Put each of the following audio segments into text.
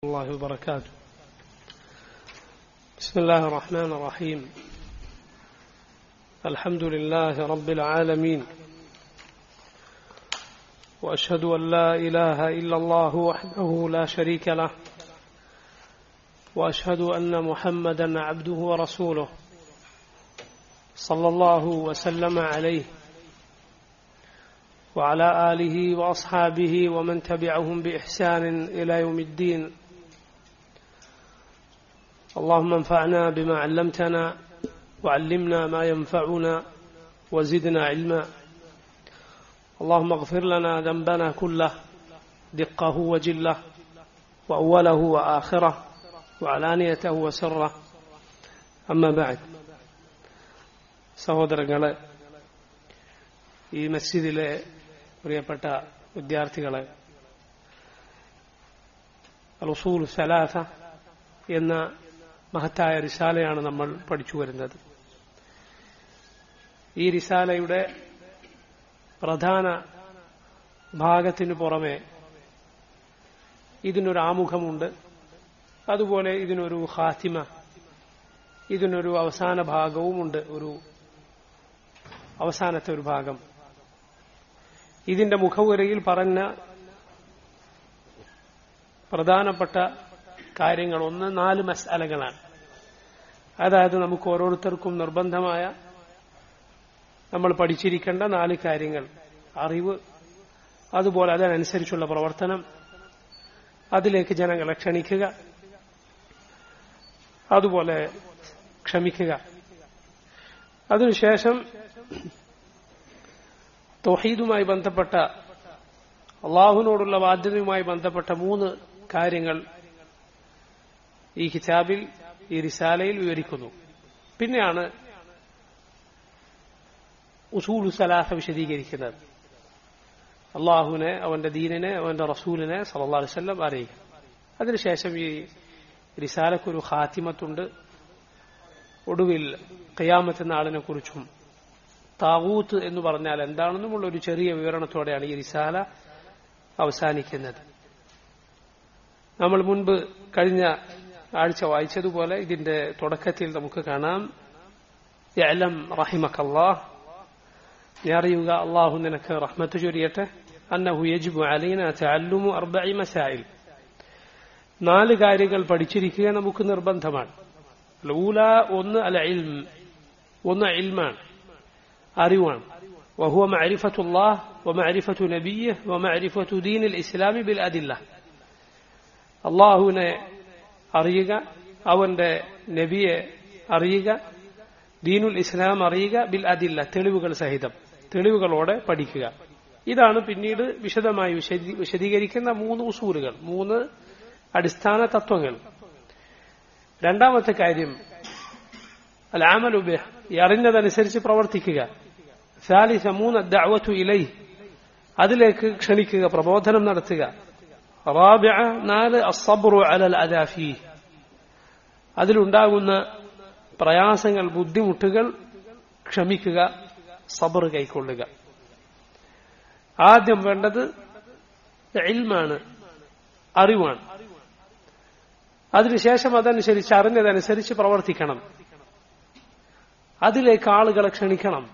الله وبركاته بسم الله الرحمن الرحيم الحمد لله رب العالمين واشهد ان لا اله الا الله وحده لا شريك له واشهد ان محمدا عبده ورسوله صلى الله وسلم عليه وعلى اله واصحابه ومن تبعهم باحسان الى يوم الدين اللهم انفعنا بما علمتنا وعلمنا ما ينفعنا وزدنا علما اللهم اغفر لنا ذنبنا كله دقه وجله واوله واخره وعلانيته وسره اما بعد സഹോദരങ്ങളെ ഈ മസ്ജിദിലെ പ്രിയപ്പെട്ട വിദ്യാർത്ഥികളെ റസൂൽ സലാസ എന്ന മഹത്തായ റിസാലയാണ് നമ്മൾ പഠിച്ചു വരുന്നത് ഈ റിസാലയുടെ പ്രധാന ഭാഗത്തിനു പുറമെ ഇതിനൊരു ആമുഖമുണ്ട് അതുപോലെ ഇതിനൊരു ഹാത്തിമ ഇതിനൊരു അവസാന ഭാഗവുമുണ്ട് ഒരു അവസാനത്തെ ഒരു ഭാഗം ഇതിന്റെ മുഖവുരയിൽ പറഞ്ഞ പ്രധാനപ്പെട്ട കാര്യങ്ങൾ ഒന്ന് നാല് മസാലകളാണ് അതായത് നമുക്ക് ഓരോരുത്തർക്കും നിർബന്ധമായ നമ്മൾ പഠിച്ചിരിക്കേണ്ട നാല് കാര്യങ്ങൾ അറിവ് അതുപോലെ അതിനനുസരിച്ചുള്ള പ്രവർത്തനം അതിലേക്ക് ജനങ്ങളെ ക്ഷണിക്കുക അതുപോലെ ക്ഷമിക്കുക അതിനുശേഷം തൊഹീദുമായി ബന്ധപ്പെട്ട അള്ളാഹുവിനോടുള്ള ബാധ്യതയുമായി ബന്ധപ്പെട്ട മൂന്ന് കാര്യങ്ങൾ ഈ കിതാബിൽ ഈ റിസാലയിൽ വിവരിക്കുന്നു പിന്നെയാണ് ഉസൂൽ സലാഹ വിശദീകരിക്കുന്നത് അള്ളാഹുവിനെ അവന്റെ ദീനിനെ അവന്റെ റസൂലിനെ സല്ലാ വല്ലം അറിയിക്കുക അതിനുശേഷം ഈ റിസാലക്കൊരു ഖാത്തിമത്തുണ്ട് ഒടുവിൽ ഖിയാമത്ത് നാളിനെ കുറിച്ചും താവൂത്ത് എന്ന് പറഞ്ഞാൽ എന്താണെന്നുമുള്ള ഒരു ചെറിയ വിവരണത്തോടെയാണ് ഈ റിസാല അവസാനിക്കുന്നത് നമ്മൾ മുൻപ് കഴിഞ്ഞ ആഴ്ച വായിച്ചതുപോലെ ഇതിന്റെ തുടക്കത്തിൽ നമുക്ക് കാണാം യഅലം റഹിമക്കല്ലാഹ് നീ അറിയുക അള്ളാഹു നിനക്ക് റഹ്മത്ത് ചൊരിയട്ടെ അന്നഹു യജിബു അലൈന തഅല്ലുമു അർബഇ മസായിൽ നാല് കാര്യങ്ങൾ പഠിച്ചിരിക്കുക നമുക്ക് നിർബന്ധമാണ് ഊല ഒന്ന് അല ഇൽം ഒന്ന് ഇൽമാണ് അറിവാണ് وهو معرفة الله ومعرفة نبيه ومعرفة دين الإسلام بالأدلة അള്ളാഹുവിനെ അറിയുക അവന്റെ നബിയെ അറിയുക ദീനുൽ ഇസ്ലാം അറിയുക ബിൽ അതില്ല തെളിവുകൾ സഹിതം തെളിവുകളോടെ പഠിക്കുക ഇതാണ് പിന്നീട് വിശദമായി വിശദീകരിക്കുന്ന മൂന്ന് ഉസൂലുകൾ മൂന്ന് അടിസ്ഥാന തത്വങ്ങൾ രണ്ടാമത്തെ കാര്യം അലാമലുബ് ഈ അറിഞ്ഞതനുസരിച്ച് പ്രവർത്തിക്കുക സാലിസ മൂന്ന് ദഅവത്തു ഇലൈ അതിലേക്ക് ക്ഷണിക്കുക പ്രബോധനം നടത്തുക റാബിഅ നാല് അസബ്റു അലൽ അദാഫി അതിലുണ്ടാകുന്ന പ്രയാസങ്ങൾ ബുദ്ധിമുട്ടുകൾ ക്ഷമിക്കുക സബർ കൈക്കൊള്ളുക ആദ്യം വേണ്ടത് ഇൽമാണ് അറിവാണ് അതിനുശേഷം അതനുസരിച്ച് അറിഞ്ഞതനുസരിച്ച് പ്രവർത്തിക്കണം അതിലേക്ക് ആളുകളെ ക്ഷണിക്കണം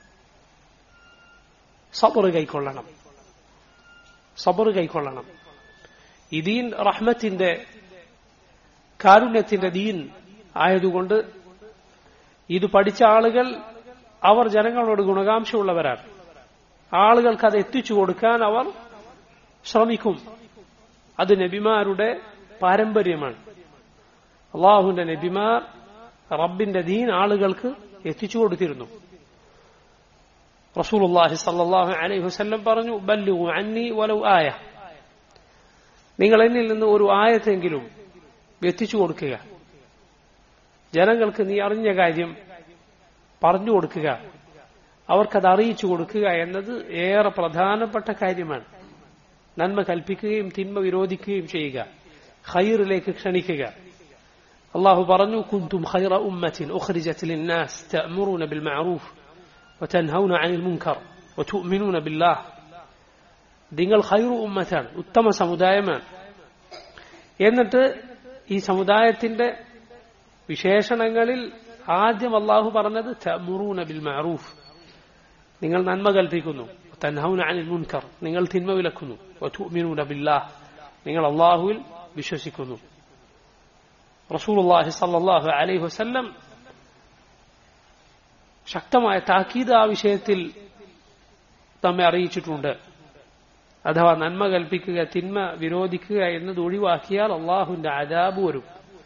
സബർ കൈക്കൊള്ളണം സബർ കൈക്കൊള്ളണം ഈ ദീൻ റഹ്മത്തിന്റെ കാരുണ്യത്തിന്റെ ദീൻ ആയതുകൊണ്ട് ഇത് പഠിച്ച ആളുകൾ അവർ ജനങ്ങളോട് ഗുണകാംക്ഷയുള്ളവരാണ് ആളുകൾക്ക് അത് എത്തിച്ചു കൊടുക്കാൻ അവർ ശ്രമിക്കും അത് നബിമാരുടെ പാരമ്പര്യമാണ് അള്ളാഹുവിന്റെ നബിമാർ റബ്ബിന്റെ ദീൻ ആളുകൾക്ക് എത്തിച്ചു കൊടുത്തിരുന്നു റസൂലുള്ളാഹി സല്ലല്ലാഹു അലൈഹി വസല്ലം പറഞ്ഞു ബല്ലു അന്നി വലൗ ആയ നിങ്ങൾ എന്നിൽ നിന്ന് ഒരു ആയത്തെങ്കിലും എത്തിച്ചു കൊടുക്കുക ജനങ്ങൾക്ക് നീ അറിഞ്ഞ കാര്യം പറഞ്ഞു കൊടുക്കുക അവർക്കത് അറിയിച്ചു കൊടുക്കുക എന്നത് ഏറെ പ്രധാനപ്പെട്ട കാര്യമാണ് നന്മ കൽപ്പിക്കുകയും തിന്മ വിരോധിക്കുകയും ചെയ്യുക ഖൈറിലേക്ക് ക്ഷണിക്കുക അള്ളാഹു പറഞ്ഞു കുന്തും ഖൈറ ഉമ്മത്തിൻ ഉഖ്രിജത് ലിന്നാസ് തഅമുറൂന ബിൽ മഅറൂഫ് വതൻഹൗന അനിൽ മുൻകർ വതുഅ്മിനൂന ബില്ലാഹ് നിങ്ങൾ ഖൈറു ഉമ്മത്താണ് ഉത്തമ സമുദായമാണ് എന്നിട്ട് ഈ സമുദായത്തിന്റെ വിശേഷണങ്ങളിൽ ആദ്യം അള്ളാഹു പറഞ്ഞത് തമുറൂന ബിൽ മഅറൂഫ് നിങ്ങൾ നന്മ കൽപ്പിക്കുന്നു തൻഹൗന അനിൽ മുൻകർ നിങ്ങൾ തിന്മ വിലക്കുന്നു വതുഅ്മിനൂന ബില്ലാഹ് നിങ്ങൾ അള്ളാഹുവിൽ വിശ്വസിക്കുന്നു റസൂലുള്ളാഹി സല്ലല്ലാഹു അലൈഹി വസല്ലം ശക്തമായ താക്കീത് ആ വിഷയത്തിൽ നമ്മെ അറിയിച്ചിട്ടുണ്ട് അഥവാ നന്മ കൽപ്പിക്കുക തിന്മ വിരോധിക്കുക എന്നത് ഒഴിവാക്കിയാൽ അള്ളാഹുവിന്റെ അദാബ് വരും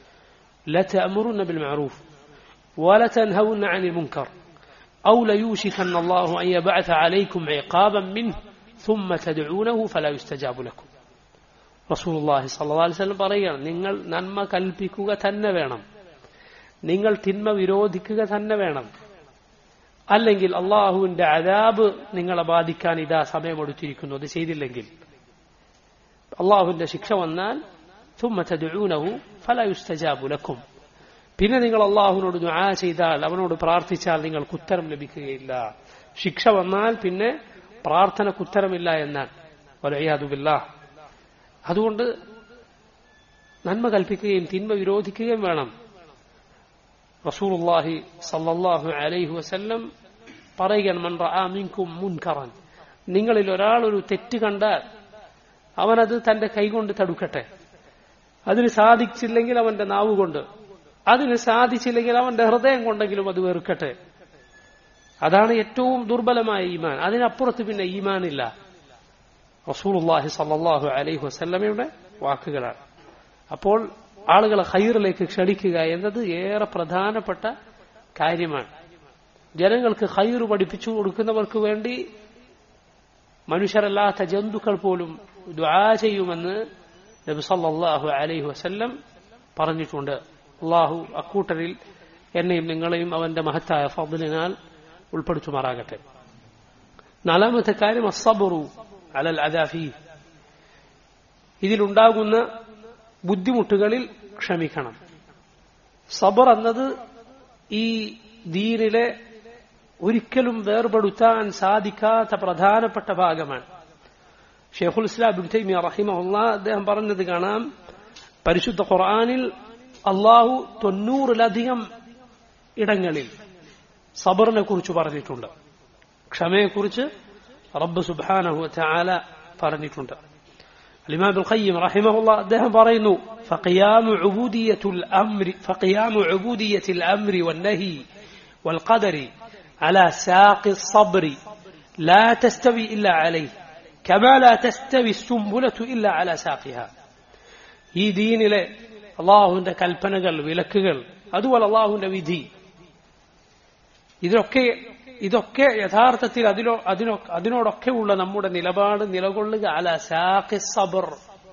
لتأمرن بالمعروف ولتنهون عن المنكر أو ليوشكن الله أن يبعث عليكم عقابا منه ثم تدعونه فلا يستجاب لكم റസൂൽ അള്ളാഹി സല്ലാ വല്ലം പറയുകയാണ് നിങ്ങൾ നന്മ കൽപ്പിക്കുക തന്നെ വേണം നിങ്ങൾ തിന്മ വിരോധിക്കുക തന്നെ വേണം അല്ലെങ്കിൽ അള്ളാഹുവിന്റെ അതാബ് നിങ്ങളെ ബാധിക്കാൻ ഇതാ സമയമെടുത്തിരിക്കുന്നു അത് ചെയ്തില്ലെങ്കിൽ അള്ളാഹുവിന്റെ ശിക്ഷ വന്നാൽ ثم تدعونه فلا يستجاب لكم പിന്നെ നിങ്ങൾ അള്ളാഹുവിനോട് ദുആ ചെയ്താൽ അവനോട് പ്രാർത്ഥിച്ചാൽ നിങ്ങൾക്ക് ഉത്തരം ലഭിക്കുകയില്ല ശിക്ഷ വന്നാൽ പിന്നെ പ്രാർത്ഥനക്ക് ഉത്തരമില്ല എന്നാണ് വലയ്യാതുബില്ലാ അതുകൊണ്ട് നന്മ കൽപ്പിക്കുകയും തിന്മ വിരോധിക്കുകയും വേണം റസൂലുള്ളാഹി സല്ലല്ലാഹു അലൈഹി വസല്ലം പറയുകയാണ് മൻ റആ മിൻകും മുൻകറൻ നിങ്ങളിൽ ഒരാൾ ഒരു തെറ്റ് കണ്ടാൽ അവനത് തന്റെ കൈകൊണ്ട് തടുക്കട്ടെ അതിന് സാധിച്ചില്ലെങ്കിൽ അവന്റെ നാവ് കൊണ്ട് അതിന് സാധിച്ചില്ലെങ്കിൽ അവന്റെ ഹൃദയം കൊണ്ടെങ്കിലും അത് വെറുക്കട്ടെ അതാണ് ഏറ്റവും ദുർബലമായ ഈമാൻ അതിനപ്പുറത്ത് പിന്നെ ഈമാനില്ല റസൂലുള്ളാഹി സല്ലല്ലാഹു അലൈഹി വസല്ലമയുടെ വാക്കുകളാണ് അപ്പോൾ ആളുകളെ ഹൈറിലേക്ക് ക്ഷണിക്കുക എന്നത് ഏറെ പ്രധാനപ്പെട്ട കാര്യമാണ് ജനങ്ങൾക്ക് ഹൈർ പഠിപ്പിച്ചു കൊടുക്കുന്നവർക്ക് വേണ്ടി മനുഷ്യരല്ലാത്ത ജന്തുക്കൾ പോലും ദ്വാ ചെയ്യുമെന്ന് നബി സല്ലല്ലാഹു അലൈഹി വസല്ലം പറഞ്ഞിട്ടുണ്ട് അള്ളാഹു അക്കൂട്ടരിൽ എന്നെയും നിങ്ങളെയും അവന്റെ മഹത്തായ ഫضലിനാൽ ഉൾപ്പെടുത്തുമാറാകട്ടെ നാലാമത്തെ കാര്യം അസബറു അലൽ അദാഫി ഇതിലുണ്ടാകുന്ന ബുദ്ധിമുട്ടുകളിൽ ക്ഷമിക്കണം സബർ എന്നത് ഈ ദീനിലെ ഒരിക്കലും വേർപെടുത്താൻ സാധിക്കാത്ത പ്രധാനപ്പെട്ട ഭാഗമാണ് ഷെയ്ഖുൽ ഇസ്ലാം ബിൻ തൈമിയ റഹിമഹുല്ല അദ്ദേഹം പറഞ്ഞത് കാണാം പരിശുദ്ധ ഖുർആനിൽ അള്ളാഹു തൊണ്ണൂറിലധികം ഇടങ്ങളിൽ സബറിനെ കുറിച്ച് പറഞ്ഞിട്ടുണ്ട് ക്ഷമയെക്കുറിച്ച് റബ്ബ് സുബ്ഹാനഹു വതആല പറഞ്ഞിട്ടുണ്ട് الإمام ابن القيم رحمه الله ده برينو فقيام عبودية الأمر فقيام عبودية الأمر والنهي والقدر على ساق الصبر لا تستوي إلا عليه كما لا تستوي السنبلة إلا على ساقها ഈ ദീനിലെ അള്ളാഹുവിന്റെ കൽപ്പനകൾ വിലക്കുകൾ അതുപോലെ അള്ളാഹുവിന്റെ വിധി ഇതിലൊക്കെ ഇതൊക്കെ യഥാർത്ഥത്തിൽ അതിലോ അതിനോ അതിനോടൊക്കെ ഉള്ള നമ്മുടെ നിലപാട് നിലകൊള്ളുക അല സാഖി സബർ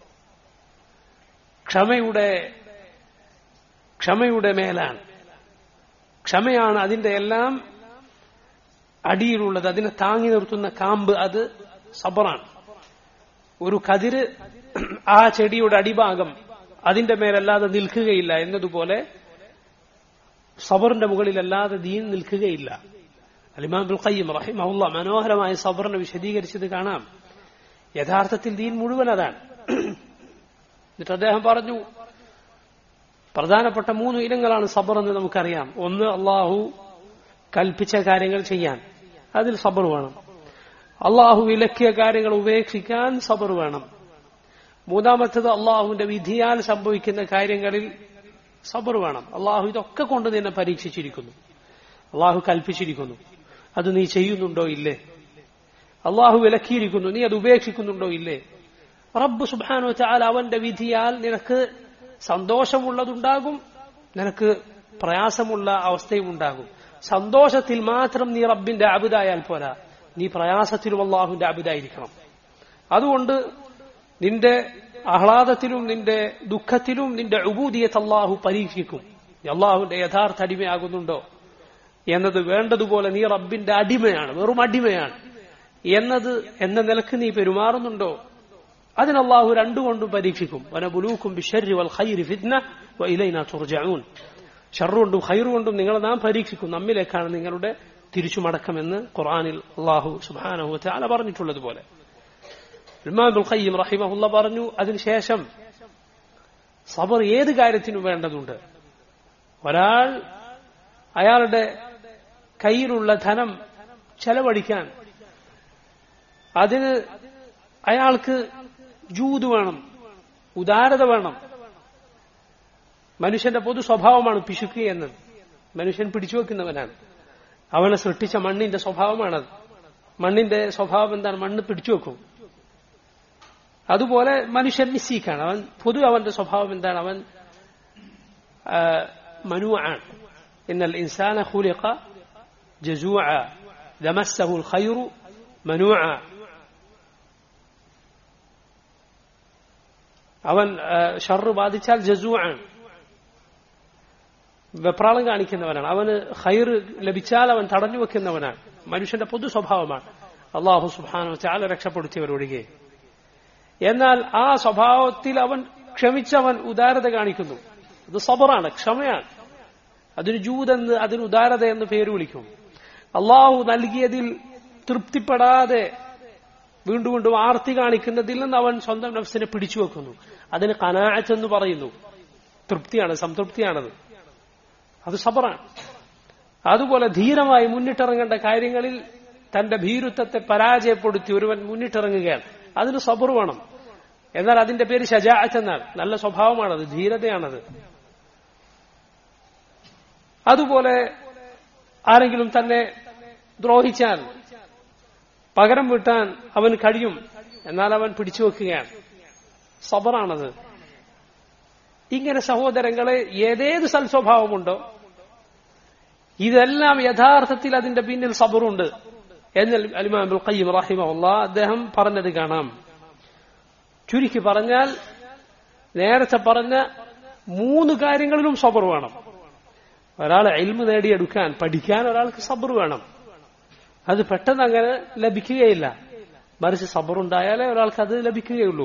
ക്ഷമയുടെ ക്ഷമയുടെ മേലാണ് ക്ഷമയാണ് അതിന്റെ എല്ലാം അടിയിലുള്ളത് അതിനെ താങ്ങി നിർത്തുന്ന കാമ്പ് അത് സബറാണ് ഒരു കതിര് ആ ചെടിയുടെ അടിഭാഗം അതിന്റെ മേലല്ലാതെ നിൽക്കുകയില്ല എന്നതുപോലെ സബറിന്റെ മുകളിലല്ലാതെ ദീൻ നിൽക്കുകയില്ല അലിമാം ഖയ്യം റഹിമഹുല്ല മനോഹരമായ സബറിനെ വിശദീകരിച്ചത് കാണാം യഥാർത്ഥത്തിൽ ദീൻ മുഴുവൻ അതാണ് എന്നിട്ട് അദ്ദേഹം പറഞ്ഞു പ്രധാനപ്പെട്ട മൂന്ന് ഇനങ്ങളാണ് സബർ എന്ന് നമുക്കറിയാം ഒന്ന് അള്ളാഹു കൽപ്പിച്ച കാര്യങ്ങൾ ചെയ്യാൻ അതിൽ സബർ വേണം അള്ളാഹു വിലക്കിയ കാര്യങ്ങൾ ഉപേക്ഷിക്കാൻ സബർ വേണം മൂന്നാമത്തത് അള്ളാഹുവിന്റെ വിധിയാൽ സംഭവിക്കുന്ന കാര്യങ്ങളിൽ സബർ വേണം അള്ളാഹു ഇതൊക്കെ കൊണ്ട് നിന്നെ പരീക്ഷിച്ചിരിക്കുന്നു അള്ളാഹു കൽപ്പിച്ചിരിക്കുന്നു അത് നീ ചെയ്യുന്നുണ്ടോ ഇല്ലേ അള്ളാഹു വിലക്കിയിരിക്കുന്നു നീ അത് ഉപേക്ഷിക്കുന്നുണ്ടോ ഇല്ലേ റബ്ബ് സുബാനു ചാൽ അവന്റെ വിധിയാൽ നിനക്ക് സന്തോഷമുള്ളതുണ്ടാകും നിനക്ക് പ്രയാസമുള്ള അവസ്ഥയും ഉണ്ടാകും സന്തോഷത്തിൽ മാത്രം നീ റബ്ബിന്റെ അബുദായാൽ പോരാ നീ പ്രയാസത്തിലും അള്ളാഹുവിന്റെ അബുദായിരിക്കണം അതുകൊണ്ട് നിന്റെ ആഹ്ലാദത്തിലും നിന്റെ ദുഃഖത്തിലും നിന്റെ ഉബൂദിയത്ത് അള്ളാഹു പരീക്ഷിക്കും അള്ളാഹുവിന്റെ യഥാർത്ഥ അടിമയാകുന്നുണ്ടോ എന്നത് വേണ്ടതുപോലെ നീ റബ്ബിന്റെ അടിമയാണ് വെറും അടിമയാണ് എന്നത് എന്ന നിലക്ക് നീ പെരുമാറുന്നുണ്ടോ അതിന് അള്ളാഹു രണ്ടുകൊണ്ടും പരീക്ഷിക്കും വനബുലൂക്കും ബിഷരി വൽ ഖൈരി ഫിത്ന വ ഇലൈന തുർജഊൻ ഷറുകൊണ്ടും ഖൈറുകൊണ്ടും നിങ്ങളെ നാം പരീക്ഷിക്കും നമ്മിലേക്കാണ് നിങ്ങളുടെ തിരിച്ചുമടക്കമെന്ന് ഖുർആനിൽ അള്ളാഹു സുബ്ഹാനഹു വതആല പറഞ്ഞിട്ടുള്ളതുപോലെ ഇമാമുൽ ഖയ്യിം റഹിമഹുല്ല പറഞ്ഞു അതിനുശേഷം സബർ ഏത് കാര്യത്തിനും വേണ്ടതുണ്ട് ഒരാൾ അയാളുടെ കയ്യിലുള്ള ധനം ചെലവഴിക്കാൻ അതിന് അയാൾക്ക് ജൂത് വേണം ഉദാരത വേണം മനുഷ്യന്റെ പൊതു സ്വഭാവമാണ് പിശുക്ക് എന്നത് മനുഷ്യൻ പിടിച്ചു വെക്കുന്നവനാണ് അവനെ സൃഷ്ടിച്ച മണ്ണിന്റെ സ്വഭാവമാണത് മണ്ണിന്റെ സ്വഭാവം എന്താണ് മണ്ണ് പിടിച്ചു വെക്കും അതുപോലെ മനുഷ്യൻ മിസ്സിക്കാണ് അവൻ പൊതുവെ അവന്റെ സ്വഭാവം എന്താണ് അവൻ മനു ആണ് എന്നാൽ ഇൻസാന ഖുലിഖ ജസൂഅ ലമസ്സഹു الخير മനുഅ അവൻ ഷർറ് ബാധിച്ചാൽ ജസൂ ആണ് വെപ്രാളം കാണിക്കുന്നവനാണ് അവന് ഹൈർ ലഭിച്ചാൽ അവൻ തടഞ്ഞു വെക്കുന്നവനാണ് മനുഷ്യന്റെ പൊതു സ്വഭാവമാണ് അള്ളാഹു സുബാനോ ചാല രക്ഷപ്പെടുത്തിയവരൊഴികെ എന്നാൽ ആ സ്വഭാവത്തിൽ അവൻ ക്ഷമിച്ചവൻ ഉദാരത കാണിക്കുന്നു അത് സബറാണ് ക്ഷമയാണ് അതിന് ജൂതെന്ന് അതിന് ഉദാരത എന്ന് പേര് വിളിക്കും അള്ളാഹു നൽകിയതിൽ തൃപ്തിപ്പെടാതെ വീണ്ടും വീണ്ടും ആർത്തി കാണിക്കുന്നതിൽ നിന്ന് അവൻ സ്വന്തം നഫ്സിനെ പിടിച്ചു വെക്കുന്നു അതിന് കനാഅത്ത് എന്ന് പറയുന്നു തൃപ്തിയാണ് സംതൃപ്തിയാണത് അത് സബറാണ് അതുപോലെ ധീരമായി മുന്നിട്ടിറങ്ങേണ്ട കാര്യങ്ങളിൽ തന്റെ ഭീരുത്വത്തെ പരാജയപ്പെടുത്തി ഒരുവൻ മുന്നിട്ടിറങ്ങുകയാണ് അതിന് സബർ വേണം എന്നാൽ അതിന്റെ പേര് ഷജാഅത്ത് എന്നാണ് നല്ല സ്വഭാവമാണത് ധീരതയാണത് അതുപോലെ ആരെങ്കിലും തന്നെ ദ്രോഹിച്ചാൽ പകരം വീട്ടാൻ അവൻ കഴിയും എന്നാൽ അവൻ പിടിച്ചു വെക്കുകയാണ് സബറാണത് ഇങ്ങനെ സഹോദരങ്ങളെ ഏതേത് സൽസ്വഭാവമുണ്ടോ ഇതെല്ലാം യഥാർത്ഥത്തിൽ അതിന്റെ പിന്നിൽ സബറുണ്ട് എന്ന് അലിമാബുൽ ഖയ്യം റഹിമല്ല അദ്ദേഹം പറഞ്ഞത് കാണാം ചുരുക്കി പറഞ്ഞാൽ നേരത്തെ പറഞ്ഞ മൂന്ന് കാര്യങ്ങളിലും സബർ വേണം ഒരാൾ എൽമ് നേടിയെടുക്കാൻ പഠിക്കാൻ ഒരാൾക്ക് സബർ വേണം അത് പെട്ടെന്ന് അങ്ങനെ ലഭിക്കുകയില്ല മറിച്ച് സബറുണ്ടായാലേ ഒരാൾക്ക് അത് ലഭിക്കുകയുള്ളൂ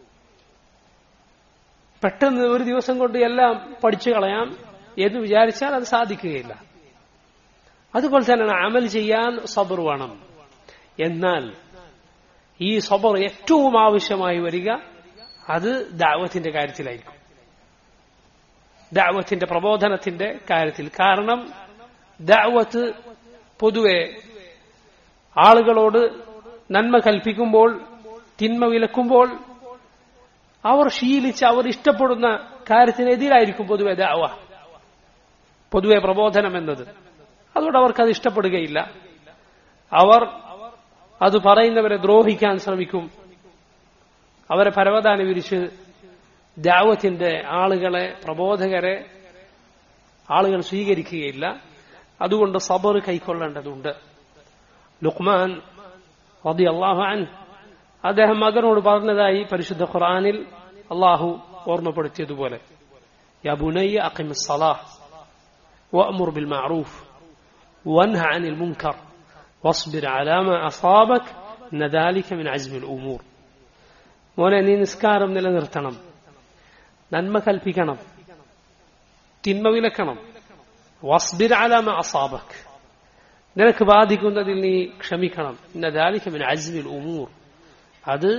പെട്ടെന്ന് ഒരു ദിവസം കൊണ്ട് എല്ലാം പഠിച്ചു കളയാം എന്ന് വിചാരിച്ചാൽ അത് സാധിക്കുകയില്ല അതുപോലെ തന്നെയാണ് അമൽ ചെയ്യാൻ സബർ വേണം എന്നാൽ ഈ സബർ ഏറ്റവും ആവശ്യമായി വരിക അത് ദാവത്തിന്റെ കാര്യത്തിലായിരിക്കും ദാവത്തിന്റെ പ്രബോധനത്തിന്റെ കാര്യത്തിൽ കാരണം ദാവത്ത് പൊതുവെ ആളുകളോട് നന്മ കൽപ്പിക്കുമ്പോൾ തിന്മ വിലക്കുമ്പോൾ അവർ ശീലിച്ച് അവർ ഇഷ്ടപ്പെടുന്ന കാര്യത്തിനെതിരായിരിക്കും പൊതുവെ ദാവ പൊതുവെ പ്രബോധനം എന്നത് അതുകൊണ്ട് അവർക്ക് അത് ഇഷ്ടപ്പെടുകയില്ല അവർ അത് പറയുന്നവരെ ദ്രോഹിക്കാൻ ശ്രമിക്കും അവരെ പരവതാനം വിരിച്ച് ദാവത്തിന്റെ ആളുകളെ പ്രബോധകരെ ആളുകൾ സ്വീകരിക്കുകയില്ല അതുകൊണ്ട് സബർ കൈക്കൊള്ളേണ്ടതുണ്ട് ലുക്മാൻ റതി അള്ളാഹു അൻ അദ്ദേഹം മകനോട് പറഞ്ഞതായി പരിശുദ്ധ ഖുർആാനിൽ അള്ളാഹു ഓർമ്മപ്പെടുത്തിയതുപോലെ يا بني أقم الصلاة وأمر بالمعروف وانهى عن المنكر واصبر على ما أصابك إن ذلك من عزم الأمور മോനെ നീ നിസ്കാരം നിലനിർത്തണം നന്മ കൽപ്പിക്കണം തിന്മ വിലക്കണം വസ്ബിർ അലാമ അസാബക് നിനക്ക് ബാധിക്കുന്നതിൽ നീ ക്ഷമിക്കണം ഇന്നതാലിക്കമിന് അജ്മിൽ ഉമൂർ അത്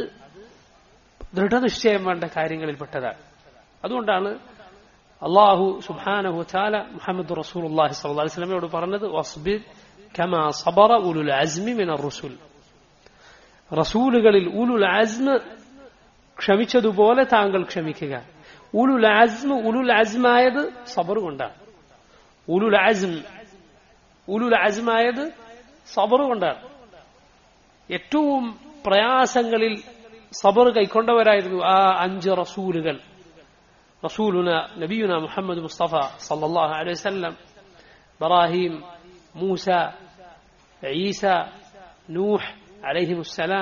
ദൃഢനിശ്ചയം വേണ്ട കാര്യങ്ങളിൽപ്പെട്ടതാണ് അതുകൊണ്ടാണ് അള്ളാഹു സുബാനഹു ചാല മുഹമ്മദ് റസൂൽ അള്ളാഹി സ്വല്ലി സ്വലമയോട് പറഞ്ഞത് വസ്ബിർ കമാ സബറ ഉലുൽ അസ്മി മിന റസൂൽ റസൂലുകളിൽ ഉലുൽ അസ്മ് ക്ഷമിച്ചതുപോലെ താങ്കൾ ക്ഷമിക്കുക ഉലുൽ അസ്മ് ഉലുൽ അസ്മായത് സബർ കൊണ്ടാണ് ഉലുൽ അസ്ം ഉലുൽ അസ്മായത് സബർ കൊണ്ടാണ് ഏറ്റവും പ്രയാസങ്ങളിൽ സബർ കൈക്കൊണ്ടവരായിരുന്നു ആ അഞ്ച് റസൂലുകൾ റസൂലുന നബിയുന മുഹമ്മദ് മുസ്തഫ സല്ലല്ലാഹു അലൈഹി വസല്ലം ഇബ്രാഹിം മൂസ ഈസ നൂഹ് അലൈഹിമുസ്സലാം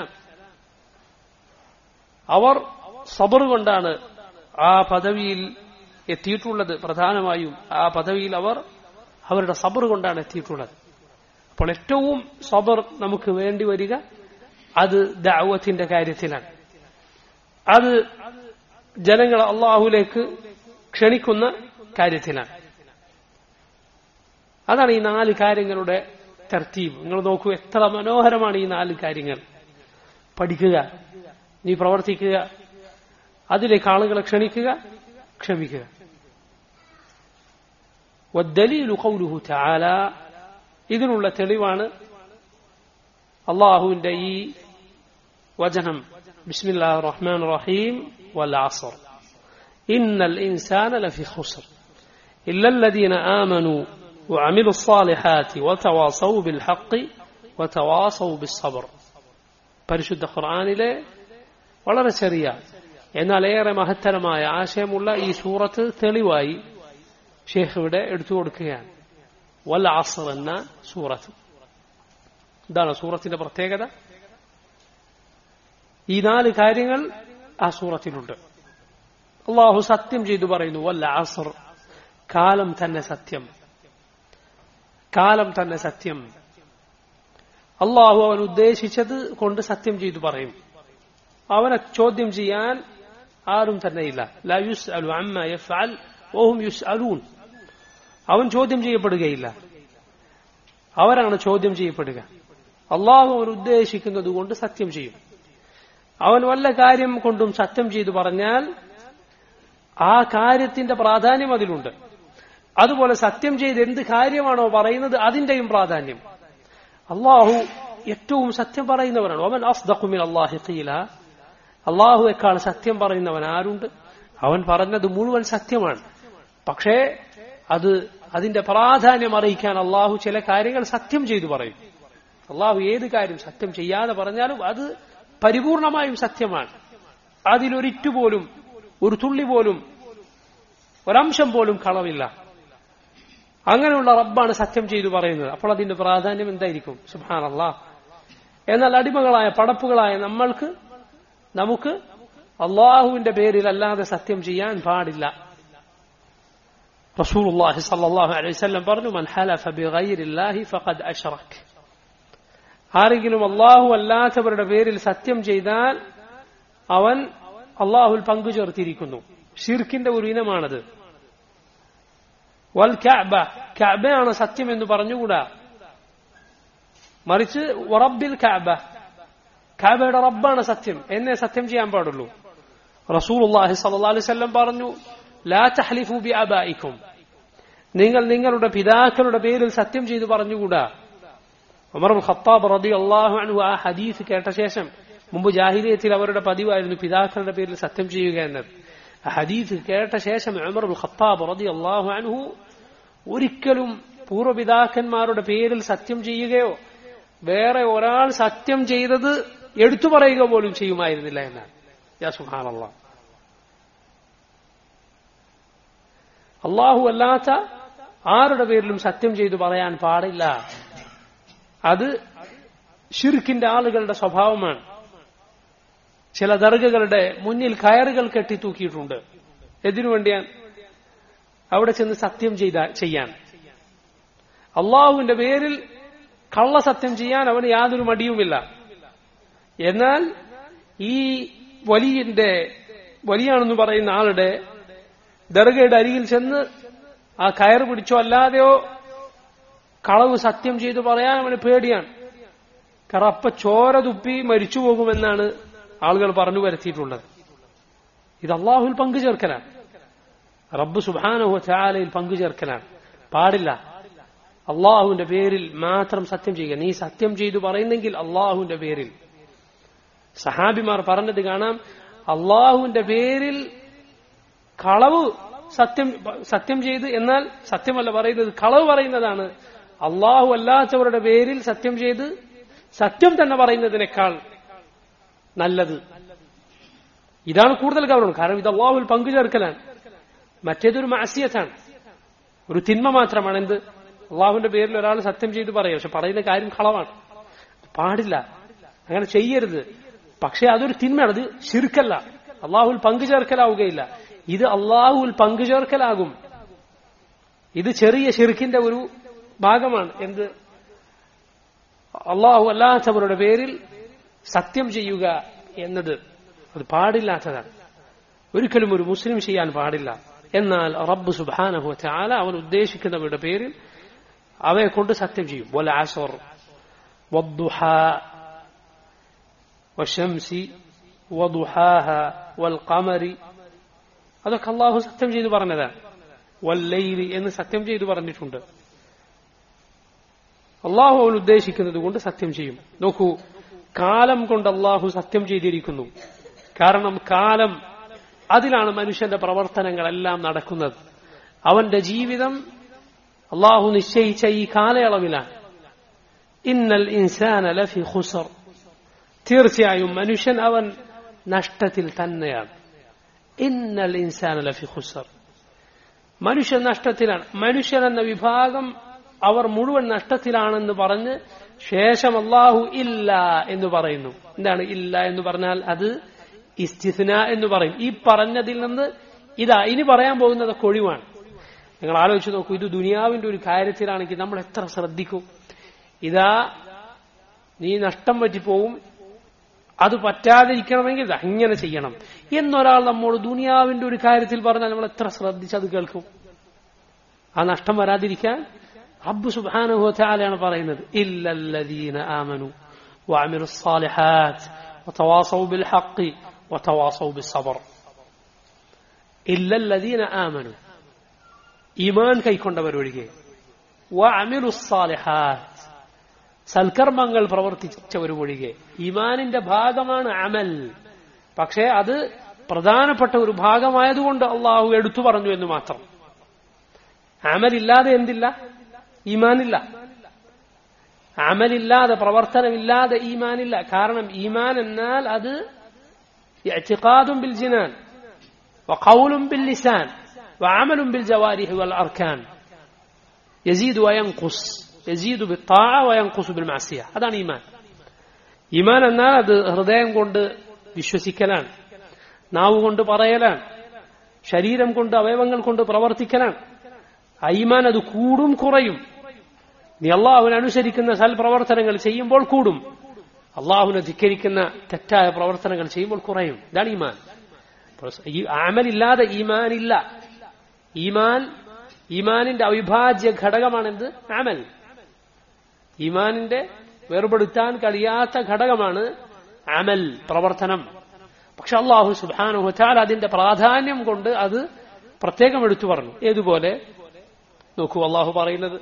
അവർ സബർ കൊണ്ടാണ് ആ പദവിയിൽ എത്തിയിട്ടുള്ളത് പ്രധാനമായും ആ പദവിയിൽ അവർ അവരുടെ സബർ കൊണ്ടാണ് എത്തിയിട്ടുള്ളത് അപ്പോൾ ഏറ്റവും സബർ നമുക്ക് വേണ്ടി വരിക അത് ദാവത്തിന്റെ കാര്യത്തിലാണ് അത് ജനങ്ങൾ അള്ളാഹുലേക്ക് ക്ഷണിക്കുന്ന കാര്യത്തിലാണ് അതാണ് ഈ നാല് കാര്യങ്ങളുടെ തർത്തീബ് നിങ്ങൾ നോക്കൂ എത്ര മനോഹരമാണ് ഈ നാല് കാര്യങ്ങൾ പഠിക്കുക നീ പ്രവർത്തിക്കുക അതിലേക്ക് ആളുകളെ ക്ഷണിക്കുക ക്ഷമിക്കുക والدليل قوله تعالى ഇതിനുള്ള തെളിവാണ് അള്ളാഹുവിന്റെ ഈ വചനം ബിസ്മില്ലാഹിർ റഹ്മാൻ റഹീം വൽ അസ്ർ ഇന്നൽ ഇൻസാന ലഫി ഖുസ്ർ إلا الذين آمنوا وعملوا الصالحات وتواصوا بالحق وتواصوا بالصبر പരിശുദ്ധ ഖുർആാനിലെ വളരെ ചെറിയ എന്നാൽ ഏറെ മഹത്തരമായ ആശയമുള്ള ഈ സൂറത്ത് തെളിവായി ഷേഖ് ഇവിടെ എടുത്തു കൊടുക്കുകയാണ് വൽ അസർ എന്ന സൂറത്ത് ഇതാണ് സൂറത്തിന്റെ പ്രത്യേകത ഈ നാല് കാര്യങ്ങൾ ആ സൂറത്തിലുണ്ട് അള്ളാഹു സത്യം ചെയ്തു പറയുന്നു വല്ല അസർ കാലം തന്നെ സത്യം കാലം തന്നെ സത്യം അള്ളാഹു അവൻ ഉദ്ദേശിച്ചത് കൊണ്ട് സത്യം ചെയ്തു പറയും അവനെ ചോദ്യം ചെയ്യാൻ ആരും തന്നെയില്ല ലാ യുസ് അലു അമ്മ യഫ്അൽ ഓഹും യുസ് അലൂൻ അവൻ ചോദ്യം ചെയ്യപ്പെടുകയില്ല അവരാണ് ചോദ്യം ചെയ്യപ്പെടുക അള്ളാഹു അവൻ ഉദ്ദേശിക്കുന്നത് കൊണ്ട് സത്യം ചെയ്യും അവൻ വല്ല കാര്യം കൊണ്ടും സത്യം ചെയ്തു പറഞ്ഞാൽ ആ കാര്യത്തിന്റെ പ്രാധാന്യം അതിലുണ്ട് അതുപോലെ സത്യം ചെയ്ത് എന്ത് കാര്യമാണോ പറയുന്നത് അതിന്റെയും പ്രാധാന്യം അള്ളാഹു ഏറ്റവും സത്യം പറയുന്നവനാണ് അവൻ അഫ്ദഖുമിൻ അള്ളാഹി ഖീല അള്ളാഹുവെക്കാൾ സത്യം പറയുന്നവൻ ആരുണ്ട് അവൻ പറഞ്ഞത് മുഴുവൻ സത്യമാണ് പക്ഷേ അത് അതിന്റെ പ്രാധാന്യം അറിയിക്കാൻ അള്ളാഹു ചില കാര്യങ്ങൾ സത്യം ചെയ്തു പറയും അള്ളാഹു ഏത് കാര്യം സത്യം ചെയ്യാതെ പറഞ്ഞാലും അത് പരിപൂർണമായും സത്യമാണ് അതിലൊരിറ്റു പോലും ഒരു തുള്ളി പോലും ഒരംശം പോലും കളവില്ല അങ്ങനെയുള്ള റബ്ബാണ് സത്യം ചെയ്തു പറയുന്നത് അപ്പോൾ അതിന്റെ പ്രാധാന്യം എന്തായിരിക്കും സുഹാൻ അള്ളാഹ് എന്നാൽ അടിമകളായ പടപ്പുകളായ നമ്മൾക്ക് നമുക്ക് അള്ളാഹുവിന്റെ പേരിൽ അല്ലാതെ സത്യം ചെയ്യാൻ പാടില്ല റസൂലുള്ളാഹി സ്വല്ലല്ലാഹു അലൈഹി വസല്ലം പറഞ്ഞു മൻ ഹലഫ ബിഗൈരില്ലാഹി ഫഖദ് അശ്റക് ആരെങ്കിലും അള്ളാഹു അല്ലാത്തവരുടെ പേരിൽ സത്യം ചെയ്താൽ അവൻ അള്ളാഹുൽ പങ്കു ചേർത്തിരിക്കുന്നു ഷിർക്കിന്റെ ഒരു ഇനമാണത് വൽ കഅബ കഅബയാണ് സത്യം എന്ന് പറഞ്ഞുകൂടാ മറിച്ച് റബ്ബിൽ കഅബ കഅബയുടെ റബ്ബാണ് സത്യം എന്നെ സത്യം ചെയ്യാൻ പാടുള്ളൂ റസൂലുള്ളാഹി സ്വല്ലല്ലാഹു അലൈഹി വസല്ലം പറഞ്ഞു ലാ തഹ്ലിഫു ബി അബായിക്കും നിങ്ങൾ നിങ്ങളുടെ പിതാക്കളുടെ പേരിൽ സത്യം ചെയ്തു പറഞ്ഞുകൂടാ ഉമർ ഖത്താബ് റതി അള്ളാഹു അൻഹു ആ ഹദീസ് കേട്ട ശേഷം മുമ്പ് ജാഹിലിയത്തിൽ അവരുടെ പതിവായിരുന്നു പിതാക്കളുടെ പേരിൽ സത്യം ചെയ്യുക എന്നത് ആ ഹദീസ് കേട്ട ശേഷം ഉമർ ഖത്താബ് റതി അള്ളാഹു അൻഹു ഒരിക്കലും പൂർവ്വപിതാക്കന്മാരുടെ പേരിൽ സത്യം ചെയ്യുകയോ വേറെ ഒരാൾ സത്യം ചെയ്തത് എടുത്തു പറയുക പോലും ചെയ്യുമായിരുന്നില്ല എന്നാണ് യാ സുഹാനല്ലാ അള്ളാഹു അല്ലാത്ത ആരുടെ പേരിലും സത്യം ചെയ്തു പറയാൻ പാടില്ല അത് ഷിർക്കിന്റെ ആളുകളുടെ സ്വഭാവമാണ് ചില ദർഗകളുടെ മുന്നിൽ കയറുകൾ കെട്ടിത്തൂക്കിയിട്ടുണ്ട് എന്തിനു വേണ്ടിയാണ് അവിടെ ചെന്ന് സത്യം ചെയ്ത ചെയ്യാൻ അള്ളാഹുവിന്റെ പേരിൽ കള്ളസത്യം ചെയ്യാൻ അവന് യാതൊരു മടിയുമില്ല എന്നാൽ ഈ വലിയന്റെ വലിയാണെന്ന് പറയുന്ന ആളുടെ ദർഗയുടെ അരികിൽ ചെന്ന് ആ കയറ് പിടിച്ചോ അല്ലാതെയോ കളവ് സത്യം ചെയ്തു പറയാൻ അവന് പേടിയാണ് കാരണം അപ്പ ചോര തുപ്പി മരിച്ചു പോകുമെന്നാണ് ആളുകൾ പറഞ്ഞു വരുത്തിയിട്ടുള്ളത് ഇത് അള്ളാഹുൽ പങ്കു ചേർക്കലാണ് റബ്ബ് സുബാനഹു ചാലയിൽ പങ്കു ചേർക്കലാണ് പാടില്ല അള്ളാഹുവിന്റെ പേരിൽ മാത്രം സത്യം ചെയ്യുക നീ സത്യം ചെയ്തു പറയുന്നെങ്കിൽ അള്ളാഹുവിന്റെ പേരിൽ സഹാബിമാർ പറഞ്ഞത് കാണാം അള്ളാഹുവിന്റെ പേരിൽ കളവ് സത്യം സത്യം ചെയ്ത് എന്നാൽ സത്യമല്ല പറയുന്നത് കളവ് പറയുന്നതാണ് അള്ളാഹു അല്ലാത്തവരുടെ പേരിൽ സത്യം ചെയ്ത് സത്യം തന്നെ പറയുന്നതിനേക്കാൾ നല്ലത് ഇതാണ് കൂടുതൽ ഗൗരവം കാരണം ഇത് അള്ളാഹുൽ പങ്കു ചേർക്കലാണ് മറ്റേതൊരു മാസിയത്താണ് ഒരു തിന്മ മാത്രമാണ് എന്ത് അള്ളാഹുവിന്റെ പേരിൽ ഒരാൾ സത്യം ചെയ്ത് പറയും പക്ഷെ പറയുന്ന കാര്യം കളവാണ് പാടില്ല അങ്ങനെ ചെയ്യരുത് പക്ഷെ അതൊരു തിന്മയാണ് അത് ശിർക്കല്ല അള്ളാഹുൽ പങ്കു ചേർക്കലാവുകയില്ല ഇത് അള്ളാഹുൽ പങ്കു ചേർക്കലാകും ഇത് ചെറിയ ഷിർക്കിന്റെ ഒരു ഭാഗമാണ് എന്ത് അള്ളാഹു അല്ലാത്തവരുടെ പേരിൽ സത്യം ചെയ്യുക എന്നത് അത് പാടില്ലാത്തതാണ് ഒരിക്കലും ഒരു മുസ്ലിം ചെയ്യാൻ പാടില്ല എന്നാൽ റബ്ബ് സുബാനഹു ചാല അവൻ ഉദ്ദേശിക്കുന്നവരുടെ പേരിൽ അവയെ കൊണ്ട് സത്യം ചെയ്യും വല ആസർ والضحى والشمس وضحاها والقمر അതൊക്കെ അള്ളാഹു സത്യം ചെയ്തു പറഞ്ഞതാണ് വല്ലൈലി എന്ന് സത്യം ചെയ്തു പറഞ്ഞിട്ടുണ്ട് അള്ളാഹു അവൻ ഉദ്ദേശിക്കുന്നത് കൊണ്ട് സത്യം ചെയ്യും നോക്കൂ കാലം കൊണ്ട് അള്ളാഹു സത്യം ചെയ്തിരിക്കുന്നു കാരണം കാലം അതിലാണ് മനുഷ്യന്റെ പ്രവർത്തനങ്ങളെല്ലാം നടക്കുന്നത് അവന്റെ ജീവിതം അള്ളാഹു നിശ്ചയിച്ച ഈ കാലയളവിലാണ് ഇന്നൽ ഇൻസാന ലഫി ഖുസർ തീർച്ചയായും മനുഷ്യൻ അവൻ നഷ്ടത്തിൽ തന്നെയാണ് ഇന്നൽ ഇൻസാന ലഫി ഖുസർ മനുഷ്യൻ നഷ്ടത്തിലാണ് മനുഷ്യൻ എന്ന വിഭാഗം അവർ മുഴുവൻ നഷ്ടത്തിലാണെന്ന് പറഞ്ഞ് ശേഷം അള്ളാഹു ഇല്ല എന്ന് പറയുന്നു എന്താണ് ഇല്ല എന്ന് പറഞ്ഞാൽ അത് ഇസ്തിസ്ന എന്ന് പറയും ഈ പറഞ്ഞതിൽ നിന്ന് ഇതാ ഇനി പറയാൻ പോകുന്നത് ഒഴിവാണ് നിങ്ങൾ ആലോചിച്ച് നോക്കൂ ഇത് ദുനിയാവിന്റെ ഒരു കാര്യത്തിലാണെങ്കിൽ നമ്മൾ എത്ര ശ്രദ്ധിക്കും ഇതാ നീ നഷ്ടം പറ്റിപ്പോവും അത് പറ്റാതിരിക്കണമെങ്കിൽ ഇതാ ഇങ്ങനെ ചെയ്യണം എന്നൊരാൾ നമ്മോട് ദുനിയാവിന്റെ ഒരു കാര്യത്തിൽ പറഞ്ഞാൽ നമ്മൾ എത്ര ശ്രദ്ധിച്ച് അത് കേൾക്കും ആ നഷ്ടം വരാതിരിക്കാൻ റബ്ബ് സുബാനുഭവത്തെയാണ് പറയുന്നത് ഇല്ലല്ലദീന ആമനു وعملوا الصالحات وتواصوا بالحق وتواصوا بالصبر إلا الذين آمنوا ഈമാൻ കൈക്കൊണ്ടവരൊഴികെ വഅമിലു സാലിഹാത്ത് സൽക്കർമ്മങ്ങൾ പ്രവർത്തിച്ചവരൊഴികെ ഈമാനിന്റെ ഭാഗമാണ് അമൽ പക്ഷേ അത് പ്രധാനപ്പെട്ട ഒരു ഭാഗമായതുകൊണ്ട് അള്ളാഹു എടുത്തു പറഞ്ഞു എന്ന് മാത്രം അമലില്ലാതെ എന്തില്ല ഈമാനില്ല അമലില്ലാതെ പ്രവർത്തനമില്ലാതെ ഈമാനില്ല കാരണം ഈമാൻ എന്നാൽ അത് ഇഅ്തിഖാദും ബിൽ ജിനാൻ വഖൗലും ബിൽ ലിസാൻ وعمل بالجوارح والأركان يزيد وينقص يزيد بالطاعة وينقص بالمعصية هذا إيمان ഈമാൻ എന്നാൽ അത് ഹൃദയം കൊണ്ട് വിശ്വസിക്കലാണ് നാവ് കൊണ്ട് പറയലാണ് ശരീരം കൊണ്ട് അവയവങ്ങൾ കൊണ്ട് പ്രവർത്തിക്കലാണ് ഈമാൻ അത് കൂടും കുറയും നീ അള്ളാഹുവിനെ അനുസരിക്കുന്ന സൽപ്രവർത്തനങ്ങൾ ചെയ്യുമ്പോൾ കൂടും അള്ളാഹുവിനെ ധിക്കരിക്കുന്ന തെറ്റായ പ്രവർത്തനങ്ങൾ ചെയ്യുമ്പോൾ കുറയും ഇതാണ് ഈമാൻ ഈ അമലില്ലാതെ ഈമാനില്ല ഈമാൻ ഈമാനിന്റെ അവിഭാജ്യ ഘടകമാണെന്ത് അമൽ ഈമാനിന്റെ വേർപെടുത്താൻ കഴിയാത്ത ഘടകമാണ് അമൽ പ്രവർത്തനം പക്ഷെ അള്ളാഹു സുബാനുഹത്താൽ അതിന്റെ പ്രാധാന്യം കൊണ്ട് അത് പ്രത്യേകം എടുത്തു പറഞ്ഞു ഏതുപോലെ നോക്കൂ അള്ളാഹു പറയുന്നത്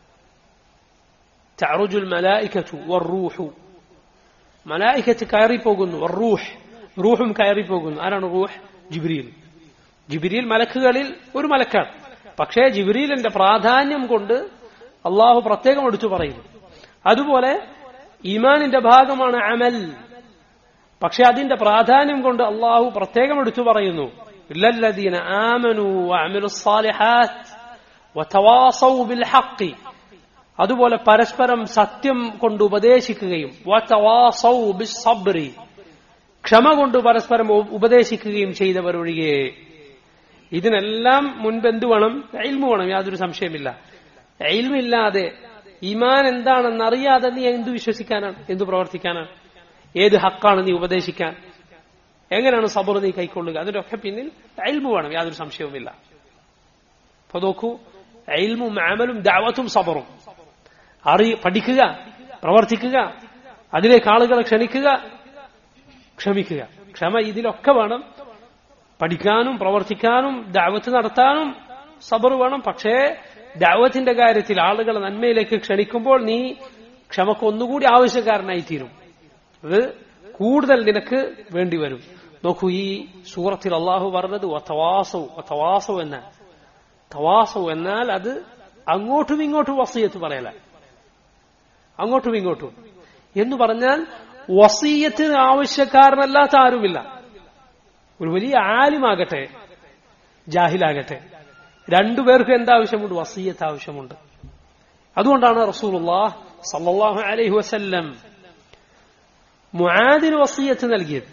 تعرج الملائكة والروح മലായിക്കത്ത് കയറിപ്പോകുന്നു റൂഹ് റൂഹും കയറിപ്പോകുന്നു ആരാണ് റൂഹ് ജിബ്രീൽ ജിബ്രീൽ മലക്കുകളിൽ ഒരു മലക്കാണ് പക്ഷേ ജിബ്രീലിന്റെ പ്രാധാന്യം കൊണ്ട് അള്ളാഹു പ്രത്യേകം എടുത്തു പറയുന്നു അതുപോലെ ഈമാനിന്റെ ഭാഗമാണ് അമൽ പക്ഷെ അതിന്റെ പ്രാധാന്യം കൊണ്ട് അള്ളാഹു പ്രത്യേകം എടുത്തു പറയുന്നു ഇല്ലല്ലദീന ആമനു വഅമിലു സ്സാലിഹാത്ത് വതവാസൗ ബിൽ ഹഖ് അതുപോലെ പരസ്പരം സത്യം കൊണ്ട് ഉപദേശിക്കുകയും വതവാസൗ ബിസ് സബ്രി ക്ഷമ കൊണ്ട് പരസ്പരം ഉപദേശിക്കുകയും ചെയ്തവരൊഴികെ ഇതിനെല്ലാം മുൻപ് എന്ത് വേണം എൽമു വേണം യാതൊരു സംശയമില്ല എൽമില്ലാതെ ഈമാൻ എന്താണെന്ന് അറിയാതെ നീ എന്ത് വിശ്വസിക്കാനാണ് എന്ത് പ്രവർത്തിക്കാനാണ് ഏത് ഹക്കാണ് നീ ഉപദേശിക്കാൻ എങ്ങനെയാണ് സബർ നീ കൈക്കൊള്ളുക അതിനൊക്കെ പിന്നിൽ എൽമു വേണം യാതൊരു സംശയവുമില്ല അപ്പൊ നോക്കൂ എൽമും അമലും ദാവത്തും സബറും അറി പഠിക്കുക പ്രവർത്തിക്കുക അതിലേക്ക് ആളുകളെ ക്ഷണിക്കുക ക്ഷമിക്കുക ക്ഷമ ഇതിലൊക്കെ വേണം പഠിക്കാനും പ്രവർത്തിക്കാനും ദാവത്ത് നടത്താനും സബർ വേണം പക്ഷേ ദാവത്തിന്റെ കാര്യത്തിൽ ആളുകളെ നന്മയിലേക്ക് ക്ഷണിക്കുമ്പോൾ നീ ക്ഷമക്ക് ഒന്നുകൂടി ആവശ്യക്കാരനായി തീരും അത് കൂടുതൽ നിനക്ക് വേണ്ടി വരും നോക്കൂ ഈ സൂറത്തിൽ അള്ളാഹു പറഞ്ഞത് തവാസവും തവാസവും എന്നാൽ തവാസവും എന്നാൽ അത് അങ്ങോട്ടും ഇങ്ങോട്ടും വസീയത്ത് പറയല അങ്ങോട്ടും ഇങ്ങോട്ടും എന്ന് പറഞ്ഞാൽ വസീയത്തിന് ആവശ്യക്കാരനല്ലാത്ത ആരുമില്ല ഒരു വലിയ ആലിമാകട്ടെ ജാഹിലാകട്ടെ രണ്ടുപേർക്കും എന്താവശ്യമുണ്ട് വസീയത്ത് ആവശ്യമുണ്ട് അതുകൊണ്ടാണ് റസൂലുള്ളാഹ് സല്ലല്ലാഹു അലൈഹി വസല്ലം മുആദിന് വസീയത്ത് നൽകിയത്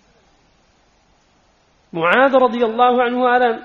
മുആദ് റളിയല്ലാഹു അൻഹു ആരാണ്